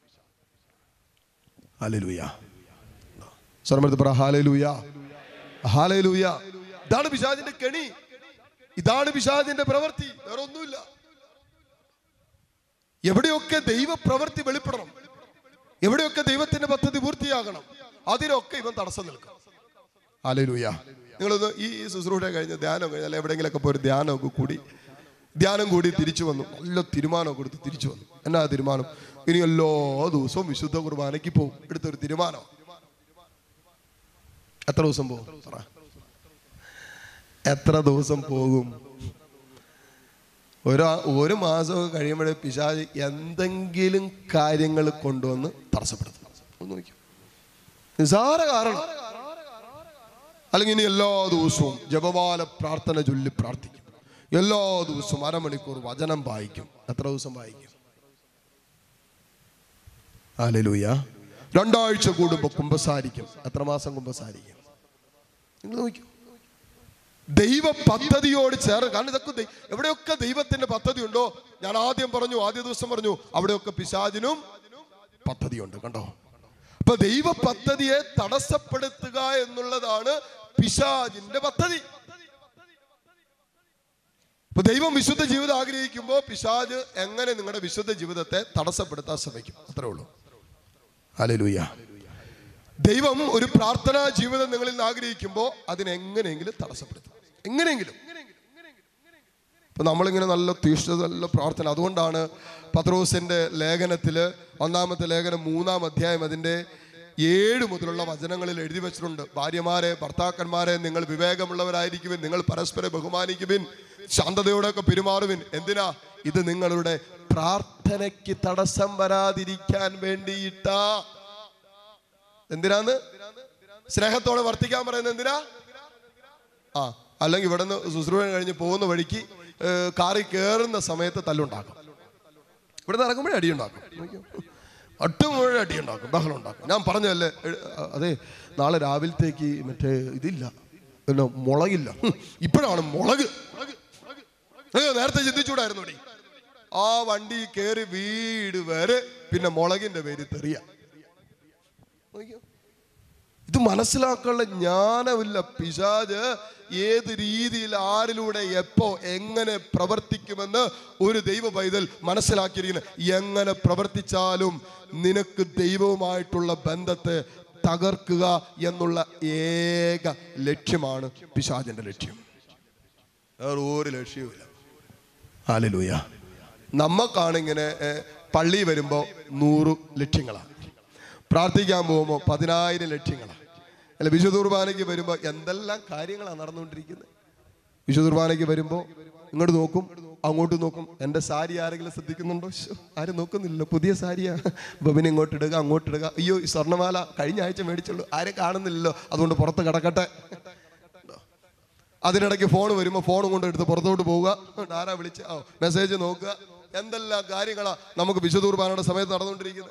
ഹാലലൂയ സ്വരമെടുത്ത് പറ ഹാലലൂയ ഹാലലൂയ ഇതാണ് പിശാജിന്റെ കെണി ഇതാണ് പിശാജിന്റെ പ്രവൃത്തി വേറെ ഒന്നുമില്ല എവിടെയൊക്കെ ദൈവ പ്രവൃത്തി വെളിപ്പെടണം എവിടെയൊക്കെ ദൈവത്തിന്റെ പദ്ധതി പൂർത്തിയാകണം അതിനൊക്കെ ഇവൻ തടസ്സം നിൽക്കും ഹാലലൂയ നിങ്ങളൊന്ന് ഈ ശുശ്രൂഷ കഴിഞ്ഞ് ധ്യാനം കഴിഞ്ഞാൽ എവിടെയെങ്കിലൊക്കെ പോയി ഒരു ധ്യാനമൊക്കെ കൂടി ധ്യാനം കൂടി തിരിച്ചു വന്നു നല്ല തീരുമാനമൊക്കെ എടുത്ത് തിരിച്ചു വന്നു എന്നാ തീരുമാനം ഇനി എല്ലാ ദിവസവും വിശുദ്ധ കുർബാനയ്ക്ക് പോകും എടുത്തൊരു തീരുമാനം എത്ര ദിവസം പോകും പറ എത്ര ദിവസം പോകും ഒരു ഒരു മാസമൊക്കെ കഴിയുമ്പോഴേ പിശാജ് എന്തെങ്കിലും കാര്യങ്ങൾ കൊണ്ടുവന്ന് തടസ്സപ്പെടുത്തും ഒന്ന് നോക്കൂ നിസാര കാരണം അല്ലെങ്കിൽ ഇനി എല്ലാ ദിവസവും ജപമാല പ്രാർത്ഥന ചൊല്ലി പ്രാർത്ഥിക്കും എല്ലാ ദിവസവും അരമണിക്കൂർ വചനം വായിക്കും എത്ര ദിവസം വായിക്കും ആലലൂയ രണ്ടാഴ്ച കൂടുമ്പോൾ കുമ്പസാരിക്കും എത്ര മാസം കുമ്പസാരിക്കും നിങ്ങൾ നോക്കൂ ദൈവ പദ്ധതിയോട് ചേർന്ന് കാരണം ഇതൊക്കെ ദൈ- എവിടെയൊക്കെ ദൈവത്തിന്റെ പദ്ധതി ഉണ്ടോ ഞാൻ ആദ്യം പറഞ്ഞു ആദ്യ ദിവസം പറഞ്ഞു അവിടെയൊക്കെ പിശാചിനും പദ്ധതിയുണ്ട് കണ്ടോ അപ്പൊ ദൈവ പദ്ധതിയെ തടസ്സപ്പെടുത്തുക എന്നുള്ളതാണ് പിശാചിന്റെ പദ്ധതി ഇപ്പൊ ദൈവം വിശുദ്ധ ജീവിതം ആഗ്രഹിക്കുമ്പോൾ പിശാജ് എങ്ങനെ നിങ്ങളുടെ വിശുദ്ധ ജീവിതത്തെ തടസ്സപ്പെടുത്താൻ ശ്രമിക്കും അത്രേ ഉള്ളൂ ഹല്ലേലൂയ ദൈവം ഒരു പ്രാർത്ഥനാ ജീവിതം നിങ്ങളിൽ നിന്ന് ആഗ്രഹിക്കുമ്പോൾ അതിനെങ്ങനെയെങ്കിലും തടസ്സപ്പെടുത്തും എങ്ങനെയെങ്കിലും ഇപ്പൊ നമ്മളിങ്ങനെ നല്ല തീഷ്ണത നല്ല പ്രാർത്ഥന അതുകൊണ്ടാണ് പത്രോസിന്റെ ലേഖനത്തില് ഒന്നാമത്തെ ലേഖനം മൂന്നാം അധ്യായം അതിന്റെ ഏഴ് മുതലുള്ള വചനങ്ങളിൽ എഴുതി വെച്ചിട്ടുണ്ട് ഭാര്യമാരെ ഭർത്താക്കന്മാരെ നിങ്ങൾ വിവേകമുള്ളവരായിരിക്കുവിൻ നിങ്ങൾ പരസ്പരം ബഹുമാനിക്കുവിൻ ശാന്തതയോടെയൊക്കെ പെരുമാറുവിൻ എന്തിനാ ഇത് നിങ്ങളുടെ പ്രാർത്ഥനയ്ക്ക് തടസ്സം വരാതിരിക്കാൻ വേണ്ടിയിട്ടാ എന്തിനാന്ന് സ്നേഹത്തോടെ വർത്തിക്കാൻ പറയുന്നത് എന്തിനാ ആ അല്ലെങ്കിൽ ഇവിടെ നിന്ന് ശുശ്രൂഷ കഴിഞ്ഞ് പോകുന്ന വഴിക്ക് ഏ, കാറിൽ കയറുന്ന സമയത്ത് തല്ലുണ്ടാക്കും ഇവിടെ നിന്ന് ഇറങ്ങുമ്പോഴേ അടിയുണ്ടാക്കും നോക്കിയോ. ഒട്ടും മുഴുവൻ അടിയുണ്ടാക്കും ബഹളം ഉണ്ടാക്കും ഞാൻ പറഞ്ഞതല്ലേ എ- അതെ നാളെ രാവിലത്തേക്ക് മറ്റേ ഇതില്ല പിന്നെ മുളകില്ല ഹും, ഇപ്പോഴാണ് മുളക് ഏ, നേരത്തെ ചിന്തിച്ചൂടായിരുന്നു ആ വണ്ടി കയറി വീട് വരെ പിന്നെ മുളകിന്റെ പേര് തെറിയ നോക്കിയോ ഇത് മനസ്സിലാക്കാനുള്ള ജ്ഞാനമില്ല പിശാജ് ഏത് രീതിയിൽ ആരിലൂടെ എപ്പോ എങ്ങനെ പ്രവർത്തിക്കുമെന്ന് ഒരു ദൈവ പൈതൽ മനസ്സിലാക്കിയിരിക്കുന്നു എങ്ങനെ പ്രവർത്തിച്ചാലും നിനക്ക് ദൈവവുമായിട്ടുള്ള ബന്ധത്തെ തകർക്കുക എന്നുള്ള ഏക ലക്ഷ്യമാണ് പിശാജിന്റെ ലക്ഷ്യം വേറെ ഒരു ലക്ഷ്യവുമില്ല ഹാലലൂയ നമ്മക്കാണിങ്ങനെ ഏഹ്, പള്ളി വരുമ്പോൾ നൂറ് ലക്ഷ്യങ്ങളാണ് പ്രാർത്ഥിക്കാൻ പോകുമ്പോൾ പതിനായിരം ലക്ഷ്യങ്ങളാണ് അല്ല വിശുദ്ധ കുർബാനയ്ക്ക് വരുമ്പോൾ എന്തെല്ലാം കാര്യങ്ങളാണ് നടന്നുകൊണ്ടിരിക്കുന്നത് വിശുദ്ധ കുർബാനയ്ക്ക് വരുമ്പോൾ ഇങ്ങോട്ട് നോക്കും അങ്ങോട്ട് നോക്കും എൻ്റെ സാരി ആരെങ്കിലും ശ്രദ്ധിക്കുന്നുണ്ടോ ശ്ശോ, ആരും നോക്കുന്നില്ലല്ലോ പുതിയ സാരിയാ ബബിനെ ഇങ്ങോട്ട് ഇടുക അങ്ങോട്ട് ഇടുക അയ്യോ ഈ സ്വർണ്ണമാല കഴിഞ്ഞ ആഴ്ച മേടിച്ചുള്ളൂ ആരും കാണുന്നില്ലല്ലോ അതുകൊണ്ട് പുറത്ത് കിടക്കട്ടെ അതിനിടയ്ക്ക് ഫോൺ വരുമ്പോൾ ഫോൺ കൊണ്ട് എടുത്ത് പുറത്തോട്ട് പോവുക ആരാ വിളിച്ച് ഓ മെസ്സേജ് നോക്കുക എന്തെല്ലാം കാര്യങ്ങളാ നമുക്ക് വിശുദ്ധ കുർബാനയുടെ സമയത്ത് നടന്നുകൊണ്ടിരിക്കുന്നത്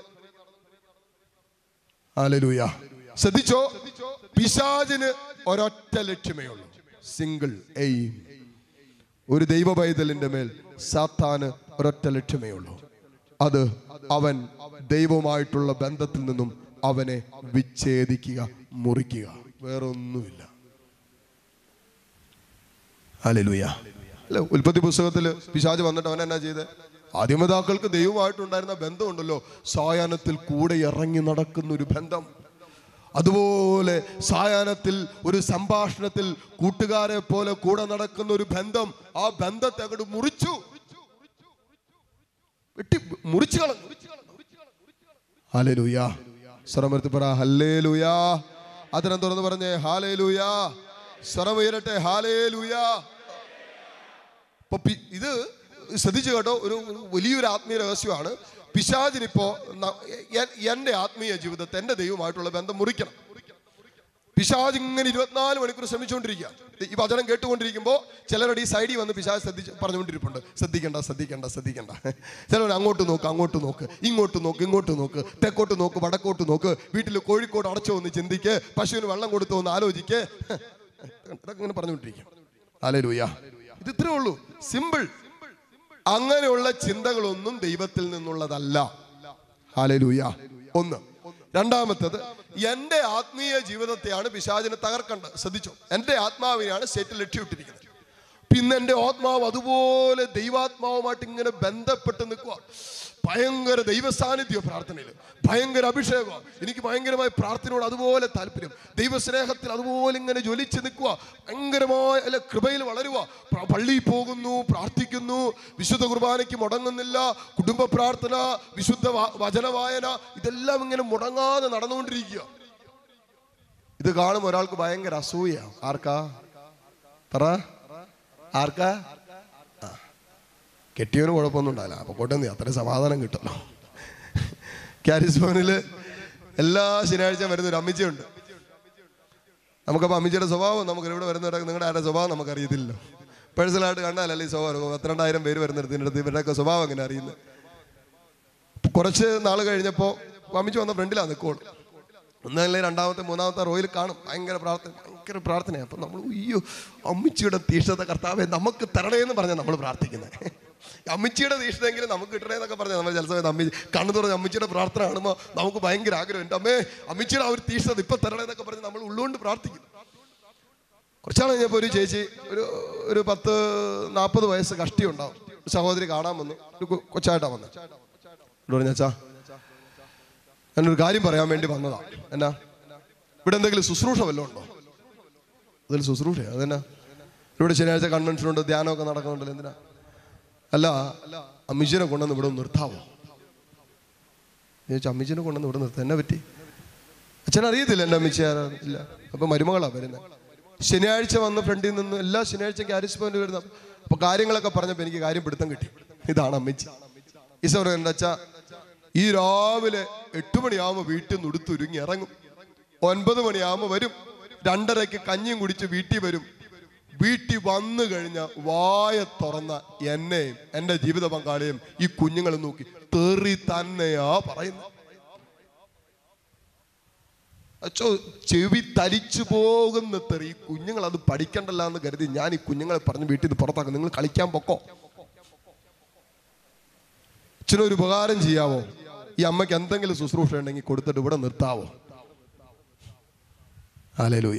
ഹല്ലേലൂയ ശ്രദ്ധിച്ചോ പിശാചിന് ഒരൊറ്റ ലക്ഷ്യമേ ഉള്ളൂ സിംഗിൾ എയിം ഒരു ദൈവ പൈതലിന്റെ മേൽ സാത്താന് ഒരൊറ്റ ലക്ഷ്യമേ ഉള്ളൂ അത് അവൻ ദൈവവുമായിട്ടുള്ള ബന്ധത്തിൽ നിന്നും അവനെ വിച്ഛേദിക്കുക മുറിക്കുക വേറെ ഒന്നുമില്ല ഹല്ലേലൂയ അല്ല ഉൽപ്പത്തി പുസ്തകത്തിൽ പിശാജ് വന്നിട്ട് അവൻ എന്നാ ചെയ്ത് ആദ്യമതാക്കൾക്ക് ദൈവമായിട്ടുണ്ടായിരുന്ന ബന്ധമുണ്ടല്ലോ സായാഹ്നത്തിൽ കൂടെ ഇറങ്ങി നടക്കുന്ന ഒരു ബന്ധം അതുപോലെ സായാഹ്നത്തിൽ ഒരു സംഭാഷണത്തിൽ കൂട്ടുകാരെ പോലെ കൂടെ നടക്കുന്ന ഒരു ബന്ധം ആ ബന്ധത്തെ അങ്ങോട്ട് മുറിച്ചു വെട്ടി മുറിച്ചു കളഞ്ഞു ഹാലേലൂയാ സ്വരമെടുത്ത് പറ ഹല്ലേലൂയാ അതിനെ തുറന്ന് പറഞ്ഞേ ഹാലേലൂയാ സ്വരം ഉയരട്ടെ ഹാലേലൂയാ ഇപ്പൊ പി- ഇത് ശ്രദ്ധിച്ചു കേട്ടോ ഒരു ഒരു വലിയൊരു ആത്മീയ രഹസ്യമാണ് പിശാചിനിപ്പോ ന- എ- എന്റെ ആത്മീയ ജീവിതത്തെ എന്റെ ദൈവമായിട്ടുള്ള ബന്ധം മുറിക്കണം പിശാജ് ഇങ്ങനെ ഇരുപത്തിനാല് മണിക്കൂർ ശ്രമിച്ചുകൊണ്ടിരിക്കുക ഈ വചനം കേട്ടുകൊണ്ടിരിക്കുമ്പോൾ ചിലരുടെ ഈ സൈഡിൽ വന്ന് പിശാജ് ശ്രദ്ധിച്ച് പറഞ്ഞുകൊണ്ടിരിപ്പുണ്ട് ശ്രദ്ധിക്കണ്ട ശ്രദ്ധിക്കണ്ട ശ്രദ്ധിക്കണ്ട ചിലർ അങ്ങോട്ട് നോക്ക് അങ്ങോട്ട് നോക്ക് ഇങ്ങോട്ട് നോക്ക് ഇങ്ങോട്ട് നോക്ക് തെക്കോട്ട് നോക്ക് വടക്കോട്ട് നോക്ക് വീട്ടിൽ കോഴിക്കോട് അടച്ചു വന്ന് ചിന്തിക്ക് പശുവിന് വെള്ളം കൊടുത്തു വന്ന് ആലോചിക്ക് ഇതൊക്കെ ഇങ്ങനെ പറഞ്ഞുകൊണ്ടിരിക്കും അലലൂയ ഇത് ഇത്രേ ഉള്ളൂ സിമ്പിൾ അങ്ങനെയുള്ള ചിന്തകളൊന്നും ദൈവത്തിൽ നിന്നുള്ളതല്ല ഹാലലൂയ ഒന്ന് രണ്ടാമത്തത് എന്റെ ആത്മീയ ജീവിതത്തെയാണ് പിശാചിനെ തകർക്കേണ്ടത് ശ്രദ്ധിച്ചോ എന്റെ ആത്മാവിനെയാണ് സ്റ്റേറ്റിൽ ലക്ഷ്യമിട്ടിരിക്കുന്നത് പിന്നെ എന്റെ ആത്മാവ് അതുപോലെ ദൈവാത്മാവുമായിട്ട് ഇങ്ങനെ ബന്ധപ്പെട്ട് നിൽക്കുക ഭയങ്കര ദൈവ സാന്നിധ്യം പ്രാർത്ഥനയിൽ ഭയങ്കര അഭിഷേകം എനിക്ക് ഭയങ്കരമായ പ്രാർത്ഥനയോട് അതുപോലെ താല്പര്യം ദൈവസ്നേഹത്തിൽ അതുപോലെ ഇങ്ങനെ ജ്വലിച്ച് നിൽക്കുക ഭയങ്കരമായ അല്ല കൃപയിൽ വളരുക പ്ര- പള്ളിയിൽ പോകുന്നു പ്രാർത്ഥിക്കുന്നു വിശുദ്ധ കുർബാനയ്ക്ക് മുടങ്ങുന്നില്ല കുടുംബ പ്രാർത്ഥന വിശുദ്ധ വ- വചന വായന ഇതെല്ലാം ഇങ്ങനെ മുടങ്ങാതെ നടന്നുകൊണ്ടിരിക്കുക ഇത് കാണുമ്പോൾ ഒരാൾക്ക് ഭയങ്കര അസൂയ ആർക്കാ പറ ആർക്കാ ആ. കെട്ടിയവന് കുഴപ്പമൊന്നും ഉണ്ടാവില്ല അപ്പൊ കോട്ടെ നീ അത്രയും സമാധാനം കിട്ടല്ലോ ക്യാരിസ് ഭവനില് എല്ലാ ശനിയാഴ്ചയും വരുന്ന ഒരു അമ്മച്ചിയുണ്ട് നമുക്കപ്പോൾ അമ്മച്ചിയുടെ സ്വഭാവം നമുക്ക് ഇവിടെ വരുന്നവരെ നിങ്ങളുടെ ആരുടെ സ്വഭാവം നമുക്ക് അറിയത്തില്ലല്ലോ പേഴ്സണലായിട്ട് കണ്ടാലല്ലേ ഈ സ്വഭാവം പന്ത്രണ്ടായിരം പേര് വരുന്നിടത്തിൻ്റെ അടുത്ത് ഇവരുടെയൊക്കെ സ്വഭാവം എങ്ങനെ അറിയുന്നത് കുറച്ച് നാൾ കഴിഞ്ഞപ്പോൾ അമ്മച്ചി വന്ന ഫ്രണ്ടിലാണ് നിൽക്കോളൂ ഒന്നല്ലേ രണ്ടാമത്തെ മൂന്നാമത്തെ റോയിൽ കാണും ഭയങ്കര പ്രാർത്ഥന ഭയങ്കര പ്രാർത്ഥനയാണ് അപ്പം നമ്മൾ അയ്യോ അമ്മച്ചിയുടെ തീഷ്ണത കർത്താവെ നമുക്ക് തരണേ എന്ന് പറഞ്ഞാൽ നമ്മൾ പ്രാർത്ഥിക്കുന്നത് അമ്മച്ചിയുടെ തീഷ്ണതെങ്കിലും നമുക്ക് കിട്ടണേ എന്നൊക്കെ പറഞ്ഞാൽ നമ്മൾ ചില സമയത്ത് അമ്മി കണ്ണു തുറന്ന് അമ്മച്ചിയുടെ പ്രാർത്ഥന കാണുമ്പോൾ നമുക്ക് ഭയങ്കര ആഗ്രഹം എൻ്റെ അമ്മേ അമ്മച്ചിയുടെ ആ ഒരു തീഷ്ണത ഇപ്പം തരണേ എന്നൊക്കെ പറഞ്ഞ് നമ്മൾ ഉള്ളുകൊണ്ട് പ്രാർത്ഥിക്കും കുറച്ചാൾ കഴിഞ്ഞപ്പോൾ ഒരു ചേച്ചി ഒരു ഒരു പത്ത് നാൽപ്പത് വയസ്സ് കഷ്ടി ഉണ്ടാവും ഒരു സഹോദരി കാണാൻ വന്നു ഒരു കൊ- കൊച്ചായിട്ടാ വന്നത് എന്നോട് പറഞ്ഞു അച്ഛാ ഞാനൊരു കാര്യം പറയാൻ വേണ്ടി വന്നതാ എന്നാ ഇവിടെ എന്തെങ്കിലും ശുശ്രൂഷ വല്ലതും ഉണ്ടോ അതിൽ ശുശ്രൂഷ അതെന്നാ ഇവിടെ ശനിയാഴ്ച കൺവെൻഷൻ ഉണ്ട് ധ്യാനമൊക്കെ നടക്കുന്നുണ്ടല്ലോ എന്തിനാ അല്ല അമ്മിജിനെ കൊണ്ടുവന്ന് ഇവിടെ ഒന്ന് നിർത്താവോ ഞാൻ ചോദിച്ചു അമ്മിജിനെ കൊണ്ടുവന്ന് ഇവിടെ നിർത്താൻ എന്നെ പറ്റി അച്ഛൻ അറിയത്തില്ല എൻ്റെ അമ്മച്ചി ആരാ ഇല്ല അപ്പൊ മരുമകളാ വരുന്നത് ശനിയാഴ്ച വന്ന ഫ്രണ്ടിൽ നിന്ന് എല്ലാ ശനിയാഴ്ച ക്യാരിസ് പോയിന്റ് വരുന്ന അപ്പൊ കാര്യങ്ങളൊക്കെ പറഞ്ഞപ്പോ എനിക്ക് കാര്യം പിടുത്തം കിട്ടി ഇതാണ് അമ്മച്ചി ഈശ്വരൻ എൻ്റെ അച്ഛ ഈ രാവിലെ എട്ട് മണിയാവുമ്പോ വീട്ടിൽ നിന്ന് ഉടുത്തുരുങ്ങി ഇറങ്ങും ഒൻപത് മണിയാവുമ്പോ വരും രണ്ടരയ്ക്ക് കഞ്ഞിയും കുടിച്ച് വീട്ടിൽ വരും വീട്ടിൽ വന്നു കഴിഞ്ഞ വായ തുറന്ന എന്നെയും എൻ്റെ ജീവിത പങ്കാളിയും ഈ കുഞ്ഞുങ്ങളെ നോക്കി തെറി തന്നെയാ പറയുന്നത് അച്ചോ ചെവി തരിച്ചു പോകുന്ന തെറി ഈ കുഞ്ഞുങ്ങൾ അത് പഠിക്കണ്ടല്ല എന്ന് കരുതി ഞാൻ ഈ കുഞ്ഞുങ്ങളെ പറഞ്ഞ് വീട്ടിൽ നിന്ന് പുറത്താക്കും നിങ്ങൾ കളിക്കാൻ പൊക്കോ അച്ഛനൊരു ഉപകാരം ചെയ്യാവോ ഈ അമ്മയ്ക്ക് എന്തെങ്കിലും ശുശ്രൂഷ ഉണ്ടെങ്കിൽ കൊടുത്തിട്ട് ഇവിടെ നിർത്താവോ ആലേലൂയ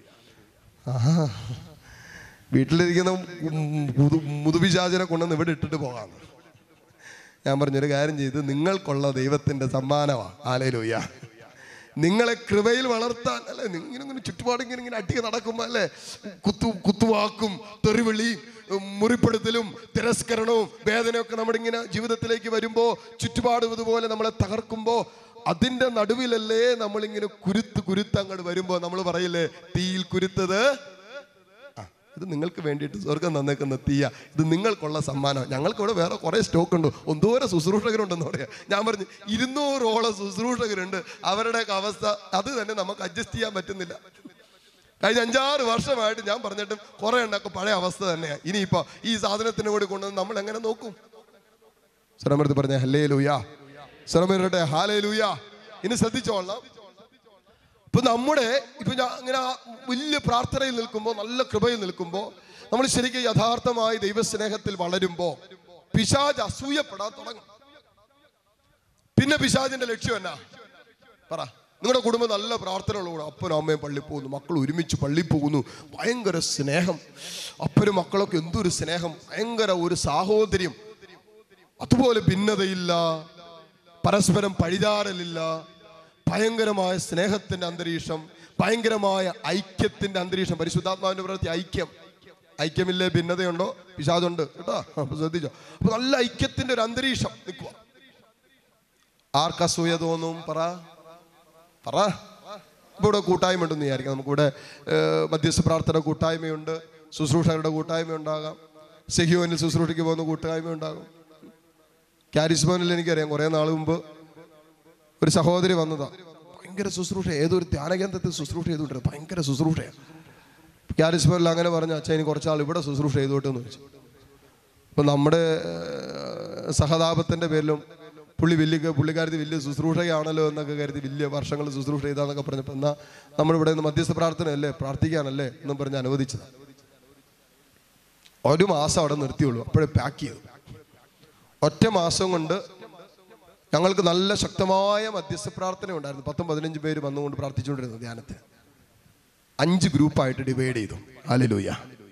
ആഹാ വീട്ടിലിരിക്കുന്ന മുതു മുതുപിശാചനെ കൊണ്ടുവന്ന് ഇവിടെ ഇട്ടിട്ട് പോകാം ഞാൻ പറഞ്ഞൊരു കാര്യം ചെയ്ത് നിങ്ങൾക്കുള്ള ദൈവത്തിന്റെ സമ്മാനമാണ് ആലേലൂയ നിങ്ങളെ കൃപയിൽ വളർത്താൻ അല്ലെ ഇങ്ങനെ ഇങ്ങനെ ചുറ്റുപാട് ഇങ്ങനെ ഇങ്ങനെ അട്ടിക്ക് നടക്കുമ്പോൾ അല്ലേ കുത്തു കുത്തുവാക്കും തെറിവിളിയും ഉം, മുറിപ്പെടുത്തലും തിരസ്കരണവും വേദനയൊക്കെ നമ്മുടെ ഇങ്ങനെ ജീവിതത്തിലേക്ക് വരുമ്പോൾ ചുറ്റുപാട് ഇതുപോലെ നമ്മളെ തകർക്കുമ്പോൾ അതിന്റെ നടുവിലല്ലേ നമ്മളിങ്ങനെ കുരുത്ത് കുരുത്ത് അങ്ങോട്ട് വരുമ്പോൾ നമ്മൾ പറയില്ലേ തീയിൽ കുരുത്തത് ആ, ഇത് നിങ്ങൾക്ക് വേണ്ടിയിട്ട് സ്വർഗം തന്നേക്കുന്ന തീയ ഇത് നിങ്ങൾക്കുള്ള സമ്മാനം ഞങ്ങൾക്ക് ഇവിടെ വേറെ കുറേ സ്റ്റോക്ക് ഉണ്ട് ഒന്നോരം ശുശ്രൂഷകരുണ്ടെന്ന് പറയാം ഞാൻ പറഞ്ഞു ഇരുന്നൂറോളം ശുശ്രൂഷകരുണ്ട് അവരുടെയൊക്കെ അവസ്ഥ അത് തന്നെ നമുക്ക് അഡ്ജസ്റ്റ് ചെയ്യാൻ പറ്റുന്നില്ല കഴിഞ്ഞ അഞ്ചാറ് വർഷമായിട്ട് ഞാൻ പറഞ്ഞിട്ടും കുറെ എണ്ണൊക്കെ പഴയ അവസ്ഥ തന്നെയാണ് ഇനിയിപ്പോ ഈ സാധനത്തിന് കൂടി കൊണ്ടുവന്ന് നമ്മൾ എങ്ങനെ നോക്കും സ്വരമൃത്തി പറഞ്ഞ ഹല്ലേ ലൂയ സ്വരമരുടെ ഹാലേ ലൂയ ഇനി ശ്രദ്ധിച്ചോളാം ഇപ്പൊ നമ്മുടെ ഇപ്പൊ ഞാൻ ഇങ്ങനെ ആ വലിയ പ്രാർത്ഥനയിൽ നിൽക്കുമ്പോൾ നല്ല കൃപയിൽ നിൽക്കുമ്പോൾ നമ്മൾ ശരിക്കും യഥാർത്ഥമായി ദൈവസ്നേഹത്തിൽ വളരുമ്പോൾ പിശാജ് അസൂയപ്പെടാൻ തുടങ്ങും പിന്നെ പിശാജിന്റെ ലക്ഷ്യം എന്നാ പറ നിങ്ങളുടെ കുടുംബം നല്ല പ്രാർത്ഥനകളോട് അപ്പനും അമ്മയും പള്ളി പോകുന്നു മക്കൾ ഒരുമിച്ച് പള്ളി പോകുന്നു ഭയങ്കര സ്നേഹം അപ്പനും മക്കളൊക്കെ എന്തൊരു സ്നേഹം ഭയങ്കര ഒരു സാഹോദര്യം അതുപോലെ ഭിന്നതയില്ല പരസ്പരം പഴിചാരലില്ല ഭയങ്കരമായ സ്നേഹത്തിന്റെ അന്തരീക്ഷം ഭയങ്കരമായ ഐക്യത്തിന്റെ അന്തരീക്ഷം പരിശുദ്ധാത്മാവിന്റെ പ്രവൃത്തി ഐക്യം ഐക്യമില്ലേ ഭിന്നതയുണ്ടോ പിശാദുണ്ട് കേട്ടോ അപ്പൊ ശ്രദ്ധിച്ചോ അപ്പൊ നല്ല ഐക്യത്തിന്റെ ഒരു അന്തരീക്ഷം നിൽക്കുക ആർക്കസൂയ തോന്നും പറ പറ ഇപ്പൊ ഇവിടെ കൂട്ടായ്മ ഉണ്ടെന്ന് വിചാരിക്കാം നമുക്കിവിടെ ഏഹ്, മധ്യസ്ഥ പ്രാർത്ഥന കൂട്ടായ്മയുണ്ട് ശുശ്രൂഷകരുടെ കൂട്ടായ്മ ഉണ്ടാകാം സെഹിയോനിൽ ശുശ്രൂഷയ്ക്ക് പോകുന്ന കൂട്ടായ്മ ഉണ്ടാകും കാരിസ്മോനിൽ എനിക്കറിയാം കുറേ നാൾ മുമ്പ് ഒരു സഹോദരി വന്നതാ ഭയങ്കര ശുശ്രൂഷ ഏതൊരു ധ്യാനകേന്ദ്രത്തിൽ ശുശ്രൂഷ ചെയ്തുകൊണ്ടിരുന്നത് ഭയങ്കര ശുശ്രൂഷയാണ് കാരിസ്മോനിൽ അങ്ങനെ പറഞ്ഞു അച്ഛൻ ഇനി കുറച്ചാൾ ഇവിടെ ശുശ്രൂഷ ചെയ്തോട്ടെ എന്ന് ചോദിച്ചു ഇപ്പം നമ്മുടെ ഏഹ്, സഹതാപത്തിൻ്റെ പേരിലും പുള്ളി വലിയ പുള്ളിക്കാരത്തി വലിയ ശുശ്രൂഷയാണല്ലോ എന്നൊക്കെ കരുതി വലിയ വർഷങ്ങൾ ശുശ്രൂഷ ചെയ്താന്നൊക്കെ പറഞ്ഞപ്പോൾ എന്നാൽ നമ്മളിവിടെ നിന്ന് മധ്യസ്ഥ പ്രാർത്ഥനയല്ലേ പ്രാർത്ഥിക്കാനല്ലേ എന്നും പറഞ്ഞ് അനുവദിച്ചത് ഒരു മാസം അവിടെ നിർത്തിയുള്ളൂ അപ്പോഴേ പാക്ക് ചെയ്തു ഒറ്റ മാസം കൊണ്ട് ഞങ്ങൾക്ക് നല്ല ശക്തമായ മധ്യസ്ഥ പ്രാർത്ഥന ഉണ്ടായിരുന്നു പത്തും പതിനഞ്ച് പേര് വന്നുകൊണ്ട് പ്രാർത്ഥിച്ചുകൊണ്ടിരുന്നു ധ്യാനത്തിന് അഞ്ച് ഗ്രൂപ്പായിട്ട് ഡിവൈഡ് ചെയ്തു അലലൂയ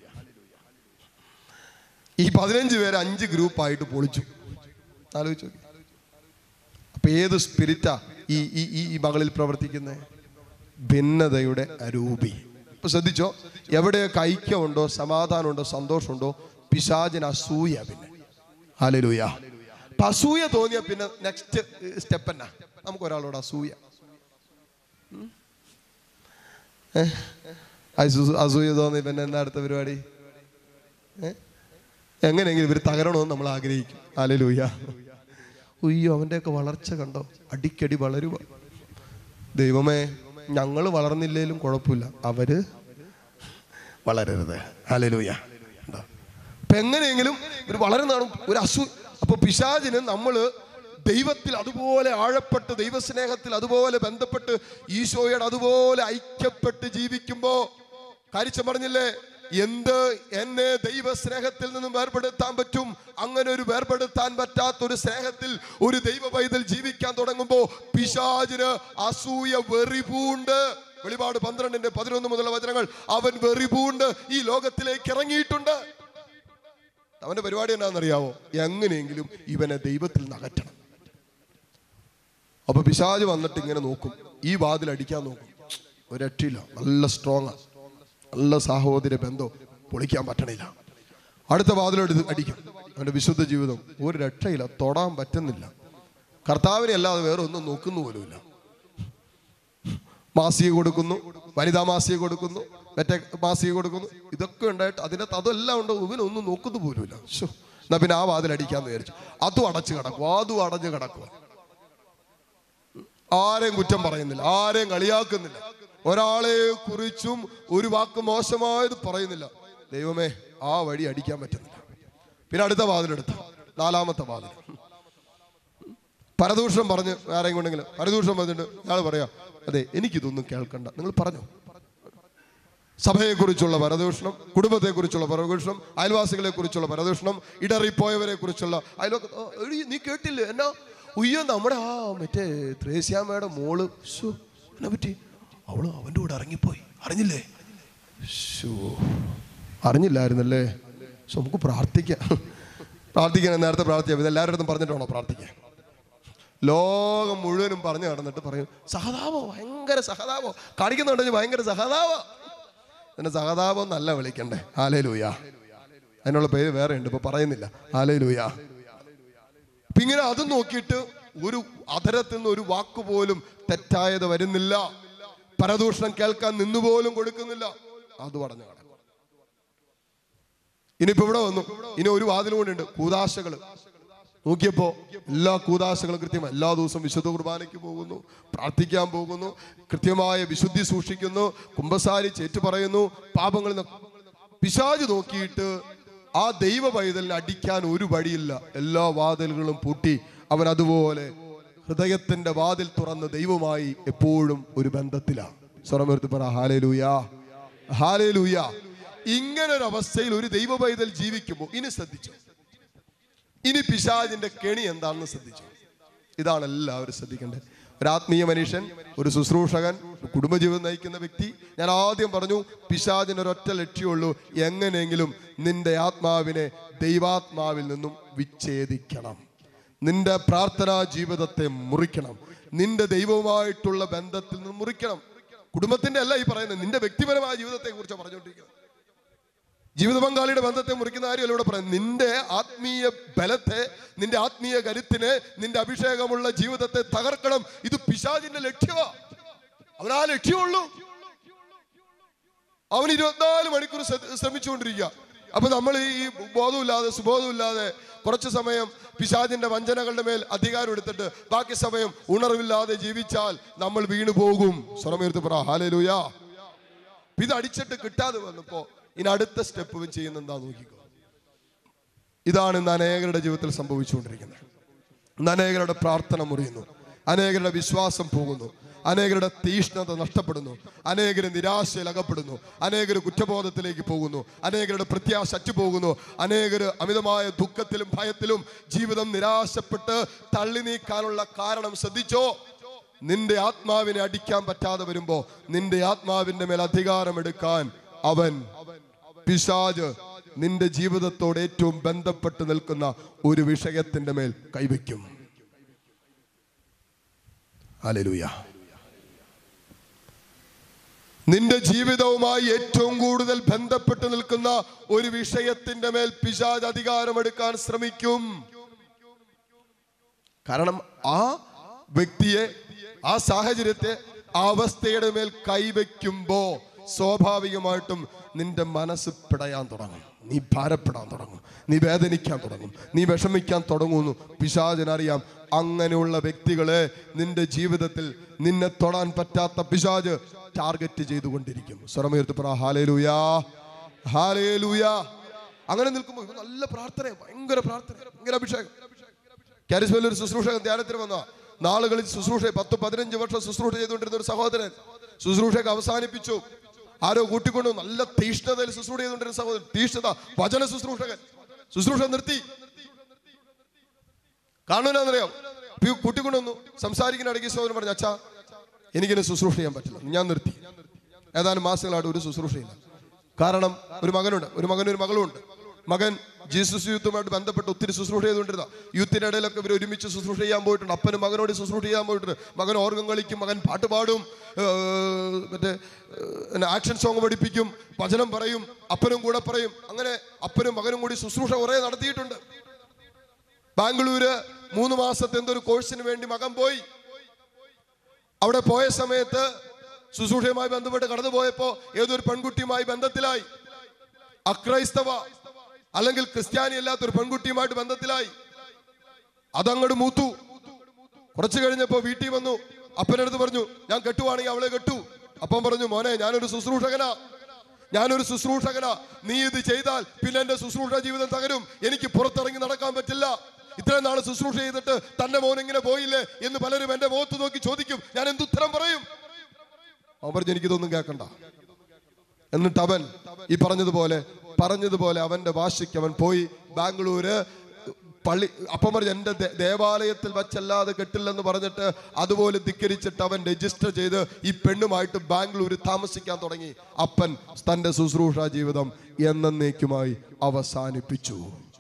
ഈ പതിനഞ്ച് പേര് അഞ്ച് ഗ്രൂപ്പായിട്ട് പൊളിച്ചു ആലോചിച്ചു നോക്കി അപ്പൊ ഏത് സ്പിരിറ്റാ ഈ ഈ ഈ ഈ മകളിൽ പ്രവർത്തിക്കുന്നത് ഭിന്നതയുടെ അരൂപി ഇപ്പൊ ശ്രദ്ധിച്ചോ എവിടെയൊക്കെ ഐക്യമുണ്ടോ സമാധാനമുണ്ടോ സന്തോഷമുണ്ടോ പിശാചിന് അസൂയ പിന്നെ ഹാലലൂയ അപ്പൊ അസൂയ തോന്നിയ പിന്നെ നെക്സ്റ്റ് സ്റ്റെപ്പ് എന്നാ നമുക്ക് ഒരാളോട് അസൂയ ഉം? ഏ? അസൂ- അസൂയ തോന്നി പിന്നെ എന്താ അടുത്ത പരിപാടി ഏ? എങ്ങനെയെങ്കിലും ഇവർ തകരണമെന്ന് നമ്മൾ ആഗ്രഹിക്കും ഹാലലൂയ ഉയ്യോ അവൻ്റെയൊക്കെ വളർച്ച കണ്ടോ അടിക്കടി വളരുക ദൈവമേ ഞങ്ങൾ വളർന്നില്ലേലും കുഴപ്പമില്ല അവര് വളരരുത് ഹാലലൂയ ഉണ്ടോ? അപ്പൊ എങ്ങനെയെങ്കിലും ഒരു വളരുന്നതാണ് ഒരു അസു അപ്പൊ പിശാചിന് നമ്മള് ദൈവത്തിൽ അതുപോലെ ആഴപ്പെട്ട് ദൈവസ്നേഹത്തിൽ അതുപോലെ ബന്ധപ്പെട്ട് ഈശോയോട് അതുപോലെ ഐക്യപ്പെട്ട് ജീവിക്കുമ്പോ കാരിച്ചം പറഞ്ഞില്ലേ എന്ത് എന്നെ ദൈവസ്നേഹത്തിൽ നിന്നും വേർപെടുത്താൻ പറ്റും അങ്ങനെ ഒരു വേർപെടുത്താൻ പറ്റാത്ത ഒരു സ്നേഹത്തിൽ ഒരു ദൈവ പൈതൽ ജീവിക്കാൻ തുടങ്ങുമ്പോ പിശാചിന് അസൂയ വെറിപൂണ്ട് വെളിപാട് പന്ത്രണ്ടിന്റെ പതിനൊന്ന് മുതലുള്ള വചനങ്ങൾ അവൻ വെറിപൂണ്ട് ഈ ലോകത്തിലേക്ക് ഇറങ്ങിയിട്ടുണ്ട് അവന്റെ പരിപാടി എന്നാണെന്നറിയാവോ എങ്ങനെയെങ്കിലും ഇവനെ ദൈവത്തിൽ നിന്ന് അകറ്റണം അപ്പൊ പിശാജ് വന്നിട്ട് ഇങ്ങനെ നോക്കും ഈ വാതിൽ അടിക്കാൻ നോക്കും ഒരു രക്ഷയില്ല നല്ല സ്ട്രോങ് നല്ല സാഹോദര്യ ബന്ധം പൊളിക്കാൻ പറ്റണില്ല അടുത്ത വാതിലെടുത്ത് അടിക്കും അവന്റെ വിശുദ്ധ ജീവിതം ഒരു രക്ഷയില്ല തൊടാൻ പറ്റുന്നില്ല കർത്താവിനെ അല്ലാതെ വേറെ ഒന്നും നോക്കുന്നു പോലുമില്ല മാസിക കൊടുക്കുന്നു വനിതാ മാസിക കൊടുക്കുന്നു മറ്റേ മാസിക കൊടുക്കുന്നു ഇതൊക്കെ ഉണ്ടായിട്ട് അതിനകത്ത് അതെല്ലാം ഉണ്ട് ഇവനൊന്നും നോക്കുന്നു പോലുമില്ല ശോ എന്നാ പിന്നെ ആ വാതിൽ അടിക്കാന്ന് വിചാരിച്ചു അതും അടച്ചു കിടക്കും അതും അടഞ്ഞു കിടക്കുക ആരെയും കുറ്റം പറയുന്നില്ല ആരെയും കളിയാക്കുന്നില്ല ഒരാളെ കുറിച്ചും ഒരു വാക്ക് മോശമായത് പറയുന്നില്ല ദൈവമേ ആ വഴി അടിക്കാൻ പറ്റുന്നില്ല പിന്നെ അടുത്ത വാതിലെടുത്ത നാലാമത്തെ വാതിൽ പരദൂഷണം പറഞ്ഞ് ആരെയും കൊണ്ടെങ്കിലും പരദൂഷണം പറഞ്ഞിട്ട് അയാൾ പറയാ അതെ എനിക്കിതൊന്നും കേൾക്കണ്ട നിങ്ങൾ പറഞ്ഞു സഭയെക്കുറിച്ചുള്ള പരദൂഷണം കുടുംബത്തെക്കുറിച്ചുള്ള പരദൂഷണം അയൽവാസികളെ കുറിച്ചുള്ള പരദൂഷണം ഇടറിപ്പോയവരെ കുറിച്ചുള്ള അയൽവ ആ, എടീ, നീ കേട്ടില്ലേ എന്നാ ഉയ്യോ നമ്മുടെ ആ മറ്റേ ത്രേസ്യാമ്മയുടെ മോള് ശോ, എന്നെ പറ്റി അവള് അവൻ്റെ കൂടെ ഇറങ്ങിപ്പോയി അറിഞ്ഞില്ലേ ശോ, അറിഞ്ഞില്ലായിരുന്നല്ലേ ശോ, നമുക്ക് പ്രാർത്ഥിക്കാം പ്രാർത്ഥിക്കാൻ നേരത്തെ പ്രാർത്ഥിക്കാം ഇതെല്ലാവരുടെ അടുത്തും പറഞ്ഞിട്ട് വേണോ പ്രാർത്ഥിക്കാൻ ലോകം മുഴുവനും പറഞ്ഞു നടന്നിട്ട് പറയും സഹതാപോ ഭയങ്കര സഹതാപോ കാണിക്കുന്നുണ്ടെങ്കിൽ ഭയങ്കര സഹതാപോ എന്നെ സഹതാപം എന്നല്ല വിളിക്കണ്ടേ ആലേ ലൂയ അതിനുള്ള പേര് വേറെ ഉണ്ട് ഇപ്പൊ പറയുന്നില്ല ആലേ ലൂയ അപ്പൊ ഇങ്ങനെ അത് നോക്കിയിട്ട് ഒരു അധരത്തിൽ നിന്ന് ഒരു വാക്ക് പോലും തെറ്റായത് വരുന്നില്ല പരദൂഷണം കേൾക്കാൻ നിന്നുപോലും കൊടുക്കുന്നില്ല അത് പറഞ്ഞു കിടക്കും ഇനിയിപ്പോ ഇവിടെ വന്നു ഇനി ഒരു വാതിലും കൂടി ഉണ്ട് കൂതാശകള് നോക്കിയപ്പോ എല്ലാ കൂതാശകളും കൃത്യമായി എല്ലാ ദിവസവും വിശുദ്ധ കുർബാനയ്ക്ക് പോകുന്നു പ്രാർത്ഥിക്കാൻ പോകുന്നു കൃത്യമായ വിശുദ്ധി സൂക്ഷിക്കുന്നു കുംഭസാരി ചേറ്റു പറയുന്നു പാപങ്ങളിൽ നിന്ന് പിശാജ് നോക്കിയിട്ട് ആ ദൈവ പൈതലിനെ അടിക്കാൻ ഒരു വഴിയില്ല എല്ലാ വാതിലുകളും പൂട്ടി അവൻ അതുപോലെ ഹൃദയത്തിന്റെ വാതിൽ തുറന്ന് ദൈവമായി എപ്പോഴും ഒരു ബന്ധത്തിലാണ് സ്വരമെടുത്ത് പറ ഹാലേ ലൂയാ ഹാലേ ലൂയ ഇങ്ങനെ ഒരു അവസ്ഥയിൽ ഒരു ദൈവ പൈതൽ ജീവിക്കുമ്പോൾ ഇനി ശ്രദ്ധിച്ചു ഇനി പിശാജിന്റെ കെണി എന്താണെന്ന് ശ്രദ്ധിച്ചു ഇതാണ് എല്ലാവരും ശ്രദ്ധിക്കേണ്ടത് ഒരു ആത്മീയ മനുഷ്യൻ ഒരു ശുശ്രൂഷകൻ ഒരു കുടുംബജീവിതം നയിക്കുന്ന വ്യക്തി ഞാൻ ആദ്യം പറഞ്ഞു പിശാജിന് ഒരൊറ്റ ലക്ഷ്യമുള്ളൂ എങ്ങനെയെങ്കിലും നിന്റെ ആത്മാവിനെ ദൈവാത്മാവിൽ നിന്നും വിച്ഛേദിക്കണം നിന്റെ പ്രാർത്ഥനാ ജീവിതത്തെ മുറിക്കണം നിന്റെ ദൈവവുമായിട്ടുള്ള ബന്ധത്തിൽ നിന്ന് മുറിക്കണം കുടുംബത്തിന്റെ അല്ല ഈ പറയുന്നത് നിന്റെ വ്യക്തിപരമായ ജീവിതത്തെ കുറിച്ച് പറഞ്ഞുകൊണ്ടിരിക്കുന്നത് ജീവിത പങ്കാളിയുടെ ബന്ധത്തെ മുറിക്കുന്ന കാര്യമല്ല ഇവിടെ പറയുന്നത് നിന്റെ ആത്മീയ ബലത്തെ നിന്റെ ആത്മീയ കരുത്തിനെ നിന്റെ അഭിഷേകമുള്ള ജീവിതത്തെ തകർക്കണം ഇത് പിശാചിന്റെ ലക്ഷ്യമാ അവൻ ആ ലക്ഷ്യമുള്ളൂ അവൻ ഇരുപത്തിനാല് മണിക്കൂർ ശ്ര- ശ്രമിച്ചുകൊണ്ടിരിക്കുക അപ്പൊ നമ്മൾ ഈ ബോധമില്ലാതെ സുബോധമില്ലാതെ കുറച്ച് സമയം പിശാചിന്റെ വഞ്ചനകളുടെ മേൽ അധികാരം എടുത്തിട്ട് ബാക്കി സമയം ഉണർവില്ലാതെ ജീവിച്ചാൽ നമ്മൾ വീണു പോകും സ്വരമേർത്ത് പറ ഹാലൂയാ അപ്പൊ ഇത് അടിച്ചിട്ട് കിട്ടാതെ വന്നപ്പോ ഇനി അടുത്ത സ്റ്റെപ്പ് ചെയ്യുന്ന എന്താ നോക്കിക്കോ ഇതാണ് ഇന്ന് അനേകരുടെ ജീവിതത്തിൽ സംഭവിച്ചുകൊണ്ടിരിക്കുന്നത് ഇന്ന് അനേകരുടെ പ്രാർത്ഥന മുറിയുന്നു അനേകരുടെ വിശ്വാസം പോകുന്നു അനേകരുടെ തീഷ്ണത നഷ്ടപ്പെടുന്നു അനേകര് നിരാശയിൽ അകപ്പെടുന്നു അനേകര് കുറ്റബോധത്തിലേക്ക് പോകുന്നു അനേകരുടെ പ്രത്യാശ അറ്റുപോകുന്നു അനേകര് അമിതമായ ദുഃഖത്തിലും ഭയത്തിലും ജീവിതം നിരാശപ്പെട്ട് തള്ളി നീക്കാനുള്ള കാരണം ശ്രദ്ധിച്ചോ നിന്റെ ആത്മാവിനെ അടിക്കാൻ പറ്റാതെ വരുമ്പോ നിന്റെ ആത്മാവിന്റെ മേൽ അധികാരം എടുക്കാൻ അവൻ പിശാജ് നിന്റെ ജീവിതത്തോട് ഏറ്റവും ബന്ധപ്പെട്ട് നിൽക്കുന്ന ഒരു വിഷയത്തിന്റെ മേൽ കൈവയ്ക്കും ഹല്ലേലൂയ നിന്റെ ജീവിതവുമായി ഏറ്റവും കൂടുതൽ ബന്ധപ്പെട്ട് നിൽക്കുന്ന ഒരു വിഷയത്തിന്റെ മേൽ പിശാജ് അധികാരമെടുക്കാൻ ശ്രമിക്കും കാരണം ആ വ്യക്തിയെ ആ സാഹചര്യത്തെ ആ അവസ്ഥയുടെ മേൽ കൈവയ്ക്കുമ്പോ സ്വാഭാവികമായിട്ടും നിന്റെ മനസ്സ് പിടയാൻ തുടങ്ങും നീ ഭാരപ്പെടാൻ തുടങ്ങും നീ വേദനിക്കാൻ തുടങ്ങും നീ വിഷമിക്കാൻ തുടങ്ങുന്നു പിശാചിനറിയാം അങ്ങനെയുള്ള വ്യക്തികളെ നിന്റെ ജീവിതത്തിൽ നിന്നെ തൊടാൻ പറ്റാത്ത പിശാജ് ടാർഗറ്റ് ചെയ്തുകൊണ്ടിരിക്കും സ്വരമേർത്ത് പറ ഹാലേലൂയാ ഹാലേലൂയാ അങ്ങനെ നിൽക്കുമ്പോൾ ഇത് നല്ല പ്രാർത്ഥന ഭയങ്കര പ്രാർത്ഥന ഭയങ്കര അഭിഷേകം കാരിസ്മയിൽ ഒരു ശുശ്രൂഷകൻ ധ്യാനത്തിന് വന്ന നാളുകളിൽ ശുശ്രൂഷ പത്ത് പതിനഞ്ച് വർഷം ശുശ്രൂഷ ചെയ്തുകൊണ്ടിരുന്ന ഒരു സഹോദരൻ ശുശ്രൂഷയൊക്കെ അവസാനിപ്പിച്ചു ആരോ കൂട്ടിക്കൊണ്ടു നല്ല തീഷ്ണതയിൽ ശുശ്രൂഷ ചെയ്തുകൊണ്ടിരുന്ന സഹോദരൻ തീഷ്ണത വചന ശുശ്രൂഷകൻ ശുശ്രൂഷ നിർത്തി കാണുന്നറിയാം കൂട്ടിക്കൊണ്ടുവന്നു സംസാരിക്കുന്ന ഇടയ്ക്ക് സഹോദരൻ പറഞ്ഞു അച്ഛാ എനിക്കിനെ ശുശ്രൂഷ ചെയ്യാൻ പറ്റില്ല ഞാൻ നിർത്തി ഏതാനും മാസങ്ങളായിട്ട് ഒരു ശുശ്രൂഷയില്ല കാരണം ഒരു മകനുണ്ട് ഒരു മകനും ഒരു മകളുണ്ട് മകൻ ജീസസ് യൂത്തുമായിട്ട് ബന്ധപ്പെട്ട് ഒത്തിരി ശുശ്രൂഷ ചെയ്തുകൊണ്ടിരുന്ന യൂത്തിൻ്റെ ഇടയിലൊക്കെ ഇവർ ഒരുമിച്ച് ശുശ്രൂഷ ചെയ്യാൻ പോയിട്ടുണ്ട് അപ്പനും മകനോട് ശുശ്രൂഷ ചെയ്യാൻ പോയിട്ടുണ്ട് മകൻ ഓർഗം കളിക്കും മകൻ പാട്ട് പാടും ഏർ, മറ്റേ ആക്ഷൻ സോങ് പഠിപ്പിക്കും വചനം പറയും അപ്പനും കൂടെ പറയും അങ്ങനെ അപ്പനും മകനും കൂടി ശുശ്രൂഷ കുറേ നടത്തിയിട്ടുണ്ട് ബാംഗ്ലൂര് മൂന്ന് മാസത്തെ എന്തൊരു കോഴ്സിന് വേണ്ടി മകൻ പോയി അവിടെ പോയ സമയത്ത് ശുശ്രൂഷയുമായി ബന്ധപ്പെട്ട് കടന്നു പോയപ്പോ ഏതൊരു പെൺകുട്ടിയുമായി ബന്ധത്തിലായി അക്രൈസ്തവ അല്ലെങ്കിൽ ക്രിസ്ത്യാനി അല്ലാത്ത ഒരു പെൺകുട്ടിയുമായിട്ട് ബന്ധത്തിലായി അതങ്ങോട്ട് മൂത്തു കുറച്ചു കഴിഞ്ഞപ്പോ വീട്ടിൽ വന്നു അപ്പനടുത്ത് പറഞ്ഞു ഞാൻ കെട്ടുവാണെങ്കിൽ അവളെ കെട്ടു അപ്പം പറഞ്ഞു മോനെ ഞാനൊരു ശുശ്രൂഷകനാ ഞാനൊരു ശുശ്രൂഷകനാ നീ ഇത് ചെയ്താൽ പിന്നെ എന്റെ ശുശ്രൂഷ ജീവിതം തകരും എനിക്ക് പുറത്തിറങ്ങി നടക്കാൻ പറ്റില്ല ഇത്രയും നാൾ ശുശ്രൂഷ ചെയ്തിട്ട് തന്റെ മോൻ ഇങ്ങനെ പോയില്ലേ എന്ന് പലരും എന്റെ മുഖത്ത് നോക്കി ചോദിക്കും ഞാൻ എന്തുത്തരം പറയും അവൻ പറഞ്ഞു എനിക്കിതൊന്നും കേൾക്കണ്ട എന്നിട്ട് അവൻ ഈ പറഞ്ഞതുപോലെ പറഞ്ഞതുപോലെ അവന്റെ വാശിക്ക് അവൻ പോയി ബാംഗ്ലൂര് പള്ളി അപ്പം പറഞ്ഞു എൻ്റെ ദേ- ദേവാലയത്തിൽ വച്ചല്ലാതെ കെട്ടില്ലെന്ന് പറഞ്ഞിട്ട് അതുപോലെ ധിക്കരിച്ചിട്ട് അവൻ രജിസ്റ്റർ ചെയ്ത് ഈ പെണ്ണുമായിട്ട് ബാംഗ്ലൂർ താമസിക്കാൻ തുടങ്ങി അപ്പൻ തൻ്റെ ശുശ്രൂഷ ജീവിതം എന്നേക്കുമായി അവസാനിപ്പിച്ചു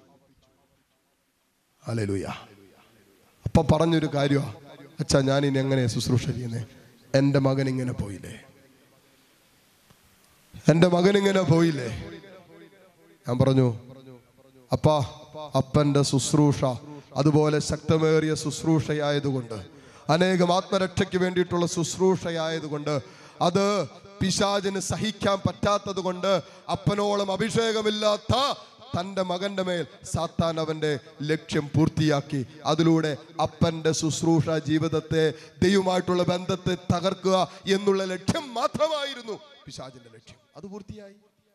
അലലുയ അപ്പൊ പറഞ്ഞൊരു കാര്യമാ അച്ഛാ ഞാൻ ഇനി എങ്ങനെ ശുശ്രൂഷ ചെയ്യുന്നേ എൻ്റെ മകൻ ഇങ്ങനെ പോയില്ലേ എൻ്റെ മകൻ ഇങ്ങനെ പോയില്ലേ ഞാൻ പറഞ്ഞു അപ്പാ അപ്പന്റെ ശുശ്രൂഷ അതുപോലെ ശക്തമേറിയ ശുശ്രൂഷയായതുകൊണ്ട് അനേകം ആത്മരക്ഷയ്ക്ക് വേണ്ടിയിട്ടുള്ള ശുശ്രൂഷയായതുകൊണ്ട് അത് പിശാചിന് സഹിക്കാൻ പറ്റാത്തത് കൊണ്ട് അപ്പനോളം അഭിഷേകമില്ലാത്ത തൻ്റെ മകന്റെ മേൽ സാത്താൻ അവന്റെ ലക്ഷ്യം പൂർത്തിയാക്കി അതിലൂടെ അപ്പന്റെ ശുശ്രൂഷ ജീവിതത്തെ ദൈവമായിട്ടുള്ള ബന്ധത്തെ തകർക്കുക എന്നുള്ള ലക്ഷ്യം മാത്രമായിരുന്നു പിശാചിന്റെ ലക്ഷ്യം അത് പൂർത്തിയായി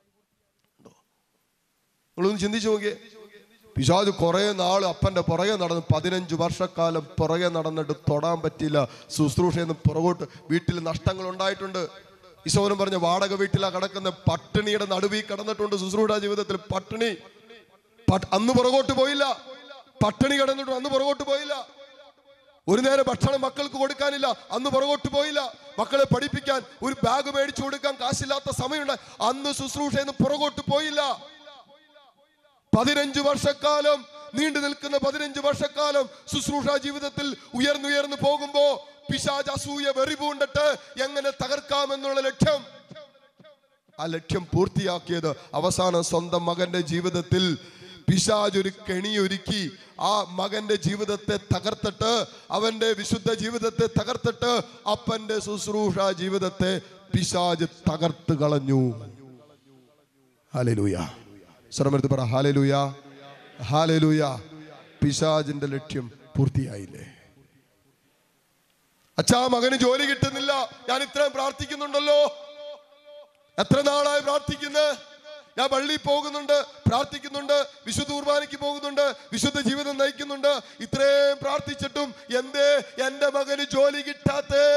നിങ്ങളൊന്ന് ചിന്തിച്ചു നോക്കിയേ പിശാജ് കുറെ നാൾ അപ്പന്റെ പുറകെ നടന്ന് പതിനഞ്ച് വർഷക്കാലം പുറകെ നടന്നിട്ട് തൊടാൻ പറ്റില്ല ശുശ്രൂഷയെന്ന് പുറകോട്ട് വീട്ടിൽ നഷ്ടങ്ങൾ ഉണ്ടായിട്ടുണ്ട് ഈശോനും പറഞ്ഞ വാടക വീട്ടിലാ കിടക്കുന്ന പട്ടിണിയുടെ നടുവിൽ കിടന്നിട്ടുണ്ട് ശുശ്രൂഷ ജീവിതത്തിൽ പട്ടിണി പട്ട്- അന്ന് പുറകോട്ട് പോയില്ല പട്ടിണി കിടന്നിട്ട് അന്ന് പുറകോട്ട് പോയില്ല ഒരു നേരം ഭക്ഷണം മക്കൾക്ക് കൊടുക്കാനില്ല അന്ന് പുറകോട്ട് പോയില്ല മക്കളെ പഠിപ്പിക്കാൻ ഒരു ബാഗ് മേടിച്ചു കൊടുക്കാൻ കാശില്ലാത്ത സമയമുണ്ട് അന്ന് ശുശ്രൂഷയെന്ന് പുറകോട്ട് പോയില്ല പതിനഞ്ച് വർഷക്കാലം നീണ്ടു നിൽക്കുന്ന പതിനഞ്ച് വർഷക്കാലം ശുശ്രൂഷ ജീവിതത്തിൽ ഉയർന്നുയർന്നു പോകുമ്പോ പിശാജ് അസൂയ വെറിപൂണ്ടിട്ട് എങ്ങനെ തകർക്കാമെന്നുള്ള ലക്ഷ്യം ആ ലക്ഷ്യം പൂർത്തിയാക്കിയത് അവസാനം സ്വന്തം മകന്റെ ജീവിതത്തിൽ പിശാജ് ഒരു കെണിയൊരുക്കി ആ മകന്റെ ജീവിതത്തെ തകർത്തിട്ട് അവന്റെ വിശുദ്ധ ജീവിതത്തെ തകർത്തിട്ട് അപ്പന്റെ ശുശ്രൂഷ ജീവിതത്തെ പിശാജ് തകർത്ത് കളഞ്ഞു ഹാലലൂയ ശ്രമെടുത്ത് പറ ഹാലലൂയ ഹാലലൂയ പിശാജിന്റെ ലക്ഷ്യം പൂർത്തിയായില്ലേ അച്ഛാ മകന് ജോലി കിട്ടുന്നില്ല ഞാൻ ഇത്രയും പ്രാർത്ഥിക്കുന്നുണ്ടല്ലോ എത്ര നാളായി പ്രാർത്ഥിക്കുന്നത് ഞാൻ പള്ളിയിൽ പോകുന്നുണ്ട് പ്രാർത്ഥിക്കുന്നുണ്ട് വിശുദ്ധ കുർബാനയ്ക്ക് പോകുന്നുണ്ട് വിശുദ്ധ ജീവിതം നയിക്കുന്നുണ്ട് ഇത്രയും പ്രാർത്ഥിച്ചിട്ടും എന്തേ എന്റെ മകന് ജോലി കിട്ടാത്തേ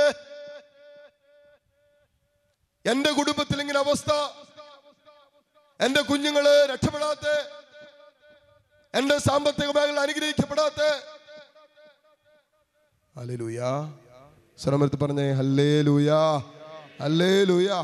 എന്റെ കുടുംബത്തിൽ ഇങ്ങനെ അവസ്ഥ എന്റെ കുഞ്ഞുങ്ങള് രക്ഷപ്പെടാത്ത എന്റെ സാമ്പത്തിക മേഖല അനുഗ്രഹിക്കപ്പെടാത്ത ഹല്ലേലൂയാ ശ്രമത്ത് പറഞ്ഞേ ഹല്ലേ ലൂയാ ഹല്ലേ ലൂയാ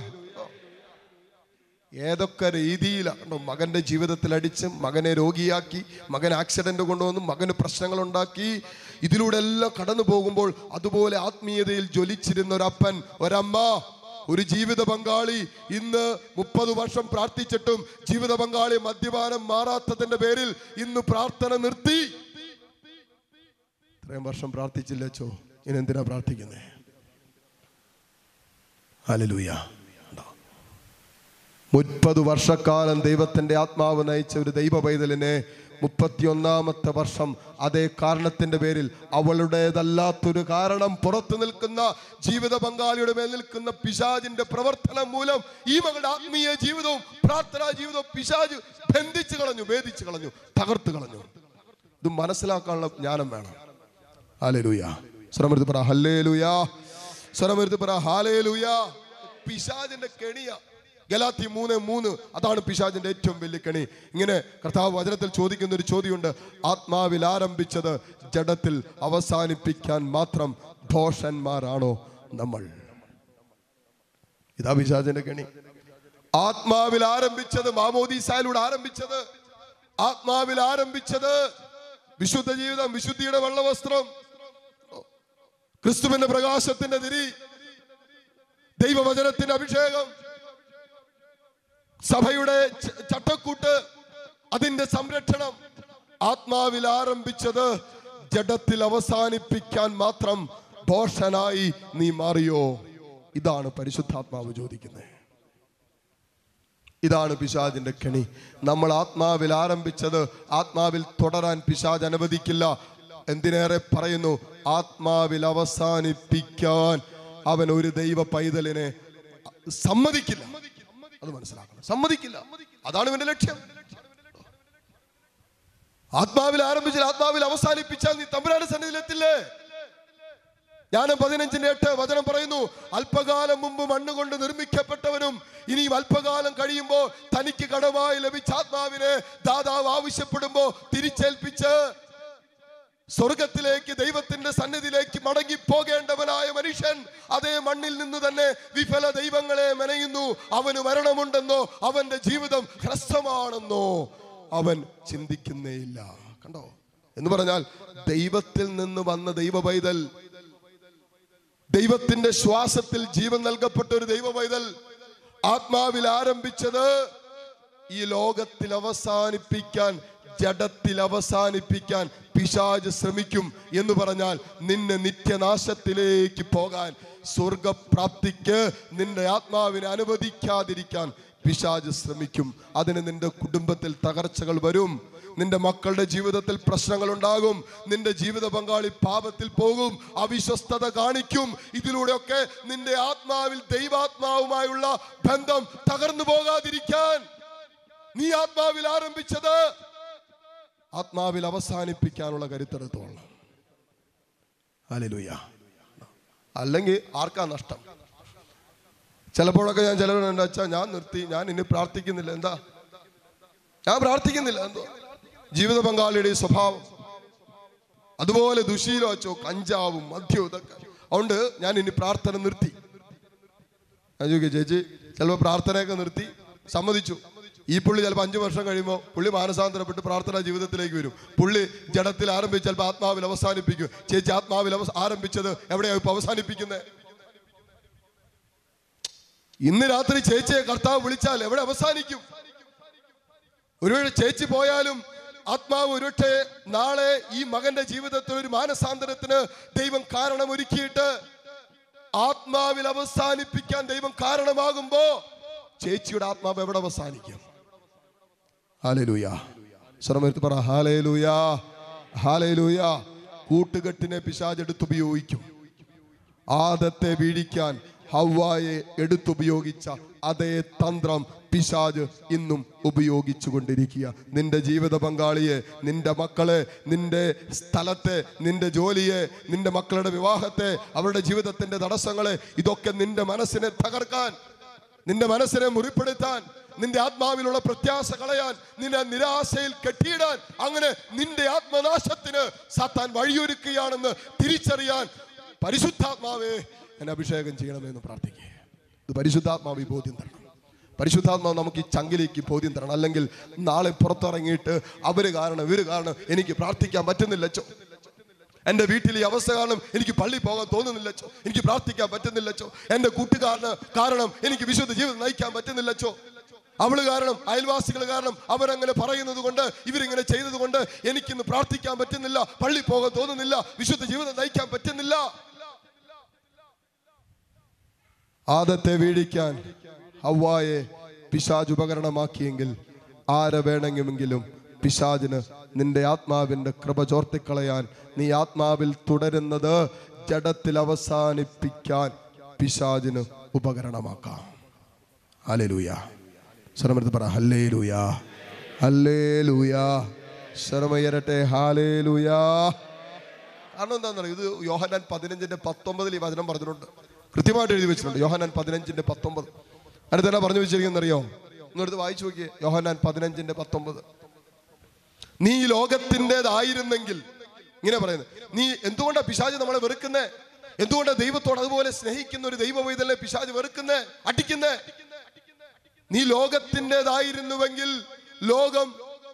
ഏതൊക്കെ രീതിയിലാണ് മകന്റെ ജീവിതത്തിൽ അടിച്ച് മകനെ രോഗിയാക്കി മകൻ ആക്സിഡന്റ് കൊണ്ടുവന്നു മകന് പ്രശ്നങ്ങൾ ഉണ്ടാക്കി ഇതിലൂടെ എല്ലാം കടന്നു പോകുമ്പോൾ അതുപോലെ ആത്മീയതയിൽ ജ്വലിച്ചിരുന്ന ഒരപ്പൻ ഒരമ്മ ഒരു ജീവിത പങ്കാളി ഇന്ന് മുപ്പത് വർഷം പ്രാർത്ഥിച്ചിട്ടും ജീവിത പങ്കാളി മദ്യപാനം മാറാത്തതിന്റെ പേരിൽ ഇന്ന് പ്രാർത്ഥന നിർത്തി ഇത്രയും വർഷം പ്രാർത്ഥിച്ചില്ലച്ചോ ഇനി എന്തിനാ പ്രാർത്ഥിക്കുന്നേ ഹല്ലേലൂയ മുപ്പത് വർഷക്കാലം ദൈവത്തിന്റെ ആത്മാവ് നയിച്ച ഒരു ദൈവ പൈതലിനെ മുപ്പത്തിയൊന്നാമത്തെ വർഷം അതേ കാരണത്തിന്റെ പേരിൽ അവളുടേതല്ലാത്തൊരു കാരണം പുറത്തു നിൽക്കുന്ന ജീവിത പങ്കാളിയുടെ മേൽ നിൽക്കുന്ന പിശാജിന്റെ പ്രവർത്തനം മൂലം ഈ മകളുടെ ആത്മീയ ജീവിതവും പ്രാർത്ഥനാ ജീവിതവും പിശാജ് ബന്ധിച്ചു കളഞ്ഞു ഭേദിച്ചു കളഞ്ഞു തകർത്ത് കളഞ്ഞു ഇത് മനസ്സിലാക്കാനുള്ള ജ്ഞാനം വേണം ഹാലേലൂയ സ്വരമെടുത്ത് പറ ഹല്ലേലൂയാ സ്വരമെടുത്ത് പറ ഹാലേലൂയാ പിശാജിന്റെ കെണിയ ഗലാത്തി മൂന്ന് മൂന്ന് അതാണ് പിശാജിന്റെ ഏറ്റവും വലിയ കെണി ഇങ്ങനെ കർത്താവ് വചനത്തിൽ ചോദിക്കുന്ന ഒരു ചോദ്യമുണ്ട് ആത്മാവിൽ ആരംഭിച്ചത് ജഡത്തിൽ അവസാനിപ്പിക്കാൻ മാത്രം ഭോഷന്മാരാണോ നമ്മൾ ഇതാ പിശാജിന്റെ കെണി ആത്മാവിൽ ആരംഭിച്ചത് മാമോദീസായിലൂടെ ആരംഭിച്ചത് ആത്മാവിൽ ആരംഭിച്ചത് വിശുദ്ധ ജീവിതം വിശുദ്ധിയുടെ വെള്ളവസ്ത്രം ക്രിസ്തുവിന്റെ പ്രകാശത്തിന്റെ തിരി ദൈവവചനത്തിന്റെ അഭിഷേകം സഭയുടെ ച- ചട്ടക്കൂട്ട് അതിന്റെ സംരക്ഷണം ആത്മാവിൽ ആരംഭിച്ചത് ജഡത്തിൽ അവസാനിപ്പിക്കാൻ മാത്രം ദോഷനായി നീ മാറിയോ ഇതാണ് പരിശുദ്ധാത്മാവ് ചോദിക്കുന്നത് ഇതാണ് പിശാജിന്റെ കെണി നമ്മൾ ആത്മാവിൽ ആരംഭിച്ചത് ആത്മാവിൽ തുടരാൻ പിശാജ് അനുവദിക്കില്ല എന്തിനേറെ പറയുന്നു ആത്മാവിൽ അവസാനിപ്പിക്കാൻ അവൻ ഒരു ദൈവ പൈതലിനെ സമ്മതിക്കില്ല അത് മനസ്സിലാക്കണം സമ്മതിക്കില്ല അതാണ് ഇവന്റെ ലക്ഷ്യം ആത്മാവിൽ ആരംഭിച്ചാൽ ആത്മാവിൽ അവസാനിപ്പിച്ചാൽ നീ തമ്പുരാന്റെ സന്നിധിയിലെത്തില്ലേ ജ്ഞാനം പതിനഞ്ചിന്റെ എട്ട് വചനം പറയുന്നു അല്പകാലം മുമ്പ് മണ്ണുകൊണ്ട് നിർമ്മിക്കപ്പെട്ടവനും ഇനിയും അല്പകാലം കഴിയുമ്പോൾ തനിക്ക് കടമായി ലഭിച്ച ആത്മാവിനെ ദാതാവ് ആവശ്യപ്പെടുമ്പോ തിരിച്ചേൽപ്പിച്ച് സ്വർഗത്തിലേക്ക് ദൈവത്തിന്റെ സന്നിധിയിലേക്ക് മടങ്ങി പോകേണ്ടവനായ മനുഷ്യൻ അതേ മണ്ണിൽ നിന്ന് തന്നെ വിഫല ദൈവങ്ങളെ മെനയുന്നു അവന് മരണമുണ്ടെന്നോ അവന്റെ ജീവിതം ഹ്രസ്വമാണെന്നോ അവൻ ചിന്തിക്കുന്നേയില്ല കണ്ടോ എന്ന് പറഞ്ഞാൽ ദൈവത്തിൽ നിന്ന് വന്ന ദൈവ പൈതൽ ദൈവത്തിന്റെ ശ്വാസത്തിൽ ജീവൻ നൽകപ്പെട്ട ഒരു ദൈവ പൈതൽ ആത്മാവിൽ ആരംഭിച്ചത് ഈ ലോകത്തിൽ അവസാനിപ്പിക്കാൻ ജഡത്തിൽ അവസാനിപ്പിക്കാൻ പിശാജ് ശ്രമിക്കും എന്ന് പറഞ്ഞാൽ നിന്നെ നിത്യനാശത്തിലേക്ക് പോകാൻ സ്വർഗപ്രാപ്തിക്ക് നിന്റെ ആത്മാവിനെ അനുവദിക്കാതിരിക്കാൻ പിശാജ് ശ്രമിക്കും അതിന് നിന്റെ കുടുംബത്തിൽ തകർച്ചകൾ വരും നിന്റെ മക്കളുടെ ജീവിതത്തിൽ പ്രശ്നങ്ങൾ ഉണ്ടാകും നിന്റെ ജീവിത പങ്കാളി പാപത്തിൽ പോകും അവിശ്വസ്തത കാണിക്കും ഇതിലൂടെയൊക്കെ നിന്റെ ആത്മാവിൽ ദൈവാത്മാവുമായുള്ള ബന്ധം തകർന്നു പോകാതിരിക്കാൻ നീ ആത്മാവിൽ ആരംഭിച്ചത് ആത്മാവിൽ അവസാനിപ്പിക്കാനുള്ള കരുത്തെടുത്തോളണം അലലുയ അല്ലെങ്കിൽ ആർക്കാ നഷ്ടം ചിലപ്പോഴൊക്കെ ഞാൻ ചിലവരുണ്ട് എൻ്റെ അച്ഛാ ഞാൻ നിർത്തി ഞാൻ ഇനി പ്രാർത്ഥിക്കുന്നില്ല എന്താ ഞാൻ പ്രാർത്ഥിക്കുന്നില്ല എന്തോ ജീവിത പങ്കാളിയുടെ ഈ സ്വഭാവം അതുപോലെ ദുശീലം അച്ചോ കഞ്ചാവും മദ്യവും ഇതൊക്കെ അതുകൊണ്ട് ഞാൻ ഇനി പ്രാർത്ഥന നിർത്തി ഞാൻ ചോദിക്കുക ചേച്ചി ചിലപ്പോൾ പ്രാർത്ഥനയൊക്കെ നിർത്തി സമ്മതിച്ചു ഈ പുള്ളി ചിലപ്പോൾ അഞ്ചു വർഷം കഴിയുമ്പോൾ പുള്ളി മാനസാന്തരപ്പെട്ട് പ്രാർത്ഥനാ ജീവിതത്തിലേക്ക് വരും പുള്ളി ജഡത്തിൽ ആരംഭിച്ച് ചിലപ്പോൾ ആത്മാവിൽ അവസാനിപ്പിക്കും ചേച്ചി ആത്മാവിൽ അവസ- ആരംഭിച്ചത് എവിടെയാ ഇപ്പൊ അവസാനിപ്പിക്കുന്നത് ഇന്ന് രാത്രി ചേച്ചിയെ കർത്താവ് വിളിച്ചാൽ എവിടെ അവസാനിക്കും ഒരുവേള ചേച്ചി പോയാലും ആത്മാവ് ഒരുപക്ഷെ നാളെ ഈ മകന്റെ ജീവിതത്തിൽ ഒരു മാനസാന്തരത്തിന് ദൈവം കാരണം ഒരുക്കിയിട്ട് ആത്മാവിൽ അവസാനിപ്പിക്കാൻ ദൈവം കാരണമാകുമ്പോ ചേച്ചിയുടെ ആത്മാവ് എവിടെ അവസാനിക്കും ഹാലേലൂയ ശ്രമത്ത് പറ ഹാലേലൂയ ഹാലേലൂയ കൂട്ടുകെട്ടിനെ പിശാചെടുത്ത് ഉപയോഗിക്കും ആദത്തെ വീഴിക്കാൻ ഹവ്വായെ എടുത്തുപയോഗിച്ച അതേ തന്ത്രം പിശാജ് ഇന്നും ഉപയോഗിച്ചു കൊണ്ടിരിക്കുക നിന്റെ ജീവിത പങ്കാളിയെ നിന്റെ മക്കളെ നിന്റെ സ്ഥലത്തെ നിന്റെ ജോലിയെ നിന്റെ മക്കളുടെ വിവാഹത്തെ അവരുടെ ജീവിതത്തിന്റെ തടസ്സങ്ങളെ ഇതൊക്കെ നിന്റെ മനസ്സിനെ തകർക്കാൻ നിന്റെ മനസ്സിനെ മുറിപ്പെടുത്താൻ നിന്റെ ആത്മാവിലുള്ള പ്രത്യാശ കളയാൻ നിന്നെ നിരാശയിൽ കെട്ടിയിടാൻ അങ്ങനെ നിന്റെ ആത്മനാശത്തിന് സാത്താൻ വഴിയൊരുക്കുകയാണെന്ന് തിരിച്ചറിയാൻ പരിശുദ്ധാത്മാവേ എന്നെ അഭിഷേകം ചെയ്യണമെന്ന് പ്രാർത്ഥിക്കുക ഇത് പരിശുദ്ധാത്മാവ് ഈ ബോധ്യം തരണം പരിശുദ്ധാത്മാവ് നമുക്ക് ഈ ചങ്കിലേക്ക് ബോധ്യം തരണം അല്ലെങ്കിൽ നാളെ പുറത്തിറങ്ങിയിട്ട് അവര് കാരണം ഇവര് കാരണം എനിക്ക് പ്രാർത്ഥിക്കാൻ പറ്റുന്നില്ലച്ചോ എൻ്റെ വീട്ടിൽ ഈ അവസ്ഥ കാരണം എനിക്ക് പള്ളി പോകാൻ തോന്നുന്നില്ലച്ചോ എനിക്ക് പ്രാർത്ഥിക്കാൻ പറ്റുന്നില്ലച്ചോ എൻ്റെ കൂട്ടുകാരന് കാരണം എനിക്ക് വിശുദ്ധ ജീവിതം നയിക്കാൻ പറ്റുന്നില്ലച്ചോ അവള് കാരണം അയൽവാസികൾ കാരണം അവരങ്ങനെ പറയുന്നത് കൊണ്ട് ഇവരിങ്ങനെ ചെയ്തത് കൊണ്ട് എനിക്കിന്ന് പ്രാർത്ഥിക്കാൻ പറ്റുന്നില്ല പള്ളി പോകാൻ തോന്നുന്നില്ല വിശുദ്ധ ജീവിതം നയിക്കാൻ പറ്റുന്നില്ല ആദത്തെ വീഴിക്കാൻ ഹവ്വായെ പിശാജ് ഉപകരണമാക്കിയെങ്കിൽ ആരെ വേണമെങ്കിലും പിശാജിന് നിന്റെ ആത്മാവിന്റെ കൃപ ചോർത്തിക്കളയാൻ നീ ആത്മാവിൽ തുടരുന്നത് ജഡത്തിൽ അവസാനിപ്പിക്കാൻ പിശാജിന് ഉപകരണമാക്കാം ഹല്ലേലൂയ സ്വരമെടുത്ത് പറ ഹല്ലേലൂയ ഹല്ലേലൂയ സ്വരമയരട്ടെ ഹാലേലൂയ കാരണം എന്താണെന്നറിയോ ഇത് യോഹനാൻ പതിനഞ്ചിന്റെ പത്തൊമ്പതിൽ ഈ വചനം പറഞ്ഞിട്ടുണ്ട് കൃത്യമായിട്ട് എഴുതി വെച്ചിട്ടുണ്ട് യോഹനാൻ പതിനഞ്ചിന്റെ പത്തൊമ്പത് അടുത്ത എന്നാ പറഞ്ഞു വെച്ചിരിക്കുന്നറിയോ ഒന്നെടുത്ത് വായിച്ചു നോക്കിയേ യോഹനാൻ പതിനഞ്ചിന്റെ പത്തൊമ്പത് നീ ഈ ലോകത്തിൻ്റെതായിരുന്നെങ്കിൽ ഇങ്ങനെ പറയുന്നത് നീ എന്തുകൊണ്ടാ പിശാജ് നമ്മളെ വെറുക്കുന്നേ എന്തുകൊണ്ടാ ദൈവത്തോട് അതുപോലെ സ്നേഹിക്കുന്ന ഒരു ദൈവ വൈതലെ പിശാജ് വെറുക്കുന്നേ അടിക്കുന്നേ നീ ലോകത്തിൻ്റെതായിരുന്നുവെങ്കിൽ ലോകം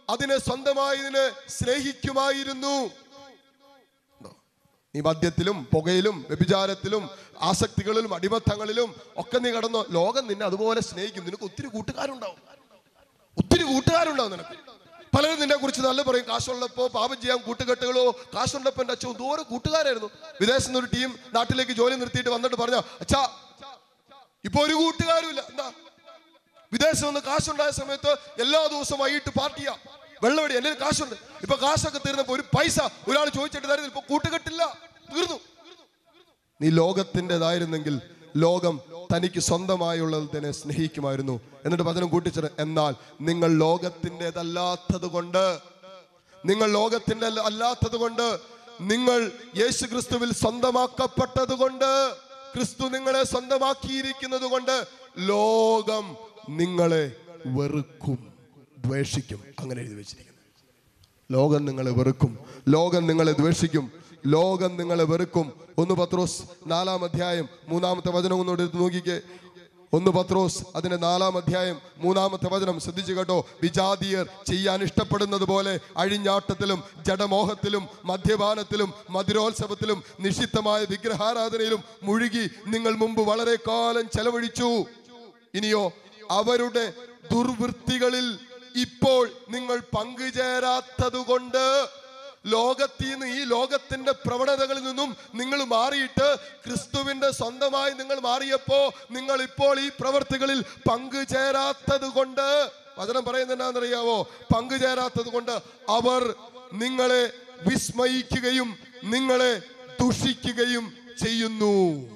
അതിനെ സ്വന്തമായതിന് സ്നേഹിക്കുമായിരുന്നു ഉണ്ടോ? നീ മദ്യത്തിലും പുകയിലും വ്യഭിചാരത്തിലും ആസക്തികളിലും അടിമത്തങ്ങളിലും ഒക്കെ നീ കടന്നു ലോകം നിന്നെ അതുപോലെ സ്നേഹിക്കും നിനക്ക് ഒത്തിരി കൂട്ടുകാരുണ്ടാവും ഒത്തിരി കൂട്ടുകാരുണ്ടാവും നിനക്ക് പലരും നിന്നെ കുറിച്ച് നല്ല പറയും കാശുള്ളപ്പോ പാപം ചെയ്യാൻ കൂട്ടുകെട്ടുകളോ കാശുള്ളപ്പോ എൻ്റെ അച്ഛൻ ദൂരെ കൂട്ടുകാരായിരുന്നു വിദേശത്ത് നിന്ന് ഒരു ടീം നാട്ടിലേക്ക് ജോലി നിർത്തിയിട്ട് വന്നിട്ട് പറഞ്ഞ അച്ഛാ ഇപ്പൊ ഒരു കൂട്ടുകാരുമില്ല എന്താ വിദേശത്ത് നിന്ന് കാശുണ്ടായ സമയത്ത് എല്ലാ ദിവസവും വൈകിട്ട് പാർട്ടിയാ വെള്ളമടി എന്റെ കയ്യിൽ കാശുണ്ട് ഇപ്പൊ കാശൊക്കെ തീർന്നപ്പോ ഒരു പൈസ ഒരാൾ ചോദിച്ചിട്ട് തരുന്നില്ല ഇപ്പൊ കൂട്ടുകെട്ടില്ല തീർന്നു നീ ലോകത്തിൻ്റെതായിരുന്നെങ്കിൽ ലോകം തനിക്ക് സ്വന്തമായുള്ളത് തന്നെ സ്നേഹിക്കുമായിരുന്നു എന്നിട്ട് വചനം കൂട്ടിച്ചത് എന്നാൽ നിങ്ങൾ ലോകത്തിൻ്റെതല്ലാത്തത് കൊണ്ട് നിങ്ങൾ ലോകത്തിന്റെ അല്ല- അല്ലാത്തത് കൊണ്ട് നിങ്ങൾ യേശു ക്രിസ്തുവിൽ സ്വന്തമാക്കപ്പെട്ടത് കൊണ്ട് ക്രിസ്തു നിങ്ങളെ സ്വന്തമാക്കിയിരിക്കുന്നത് കൊണ്ട് ലോകം നിങ്ങളെ വെറുക്കും ദ്വേഷിക്കും അങ്ങനെ എഴുതി വെച്ചിരിക്കുന്നു ലോകം നിങ്ങളെ വെറുക്കും ലോകം നിങ്ങളെ ദ്വേഷിക്കും ലോകം നിങ്ങളെ വെറുക്കും ഒന്ന് പത്രോസ് നാലാം അധ്യായം മൂന്നാമത്തെ വചനം ഒന്നുകൂടെ എടുത്ത് നോക്കിക്കേ ഒന്ന് പത്രോസ് അതിന്റെ നാലാം അധ്യായം മൂന്നാമത്തെ വചനം ശ്രദ്ധിച്ചു കേട്ടോ വിജാതീയർ ചെയ്യാൻ ഇഷ്ടപ്പെടുന്നത് പോലെ അഴിഞ്ഞാട്ടത്തിലും ജഡമോഹത്തിലും മദ്യപാനത്തിലും മധുരോത്സവത്തിലും നിഷിദ്ധമായ വിഗ്രഹാരാധനയിലും മുഴുകി നിങ്ങൾ മുമ്പ് വളരെ കാലം ചെലവഴിച്ചു ഇനിയോ അവരുടെ ദുർവൃത്തികളിൽ ഇപ്പോൾ നിങ്ങൾ പങ്കുചേരാത്തതുകൊണ്ട് ലോകത്തിൽ നിന്ന് ഈ ലോകത്തിന്റെ പ്രവണതകളിൽ നിന്നും നിങ്ങൾ മാറിയിട്ട് ക്രിസ്തുവിന്റെ സ്വന്തമായി നിങ്ങൾ മാറിയപ്പോ നിങ്ങൾ ഇപ്പോൾ ഈ പ്രവർത്തികളിൽ പങ്കുചേരാത്തത് കൊണ്ട് വചനം പറയുന്നത് എന്താണെന്നറിയാവോ പങ്കുചേരാത്തത് കൊണ്ട് അവർ നിങ്ങളെ വിസ്മയിക്കുകയും നിങ്ങളെ ദുഷിക്കുകയും ചെയ്യുന്നു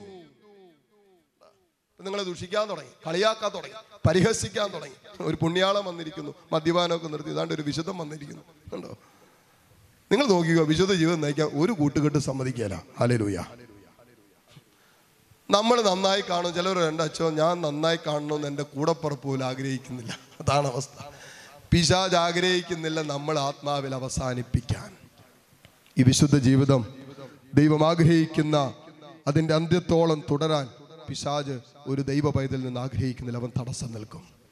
നിങ്ങളെ ദുഷിക്കാൻ തുടങ്ങി കളിയാക്കാൻ തുടങ്ങി പരിഹസിക്കാൻ തുടങ്ങി ഒരു പുണ്യാളം വന്നിരിക്കുന്നു മദ്യപാനമൊക്കെ നിർത്തി ഇതാണ്ട് ഒരു വിശുദ്ധം വന്നിരിക്കുന്നു കണ്ടോ നിങ്ങൾ നോക്കിക്കോ വിശുദ്ധ ജീവിതം നയിക്കാൻ ഒരു കൂട്ടുകെട്ട് സമ്മതിക്കല ഹലലൂയ നമ്മൾ നന്നായി കാണും ചിലർ എൻ്റെ അച്ഛൻ ഞാൻ നന്നായി കാണണമെന്ന് എൻ്റെ കൂടപ്പുറപ്പ് പോലും ആഗ്രഹിക്കുന്നില്ല അതാണ് അവസ്ഥ പിശാജ് ആഗ്രഹിക്കുന്നില്ല നമ്മൾ ആത്മാവിൽ അവസാനിപ്പിക്കാൻ ഈ വിശുദ്ധ ജീവിതം ദൈവം ആഗ്രഹിക്കുന്ന അതിൻ്റെ അന്ത്യത്തോളം തുടരാൻ പിശാജ് ഒരു ദൈവ പൈതൽ നിന്ന് ആഗ്രഹിക്കുന്നില്ല അവൻ തടസ്സം നിൽക്കും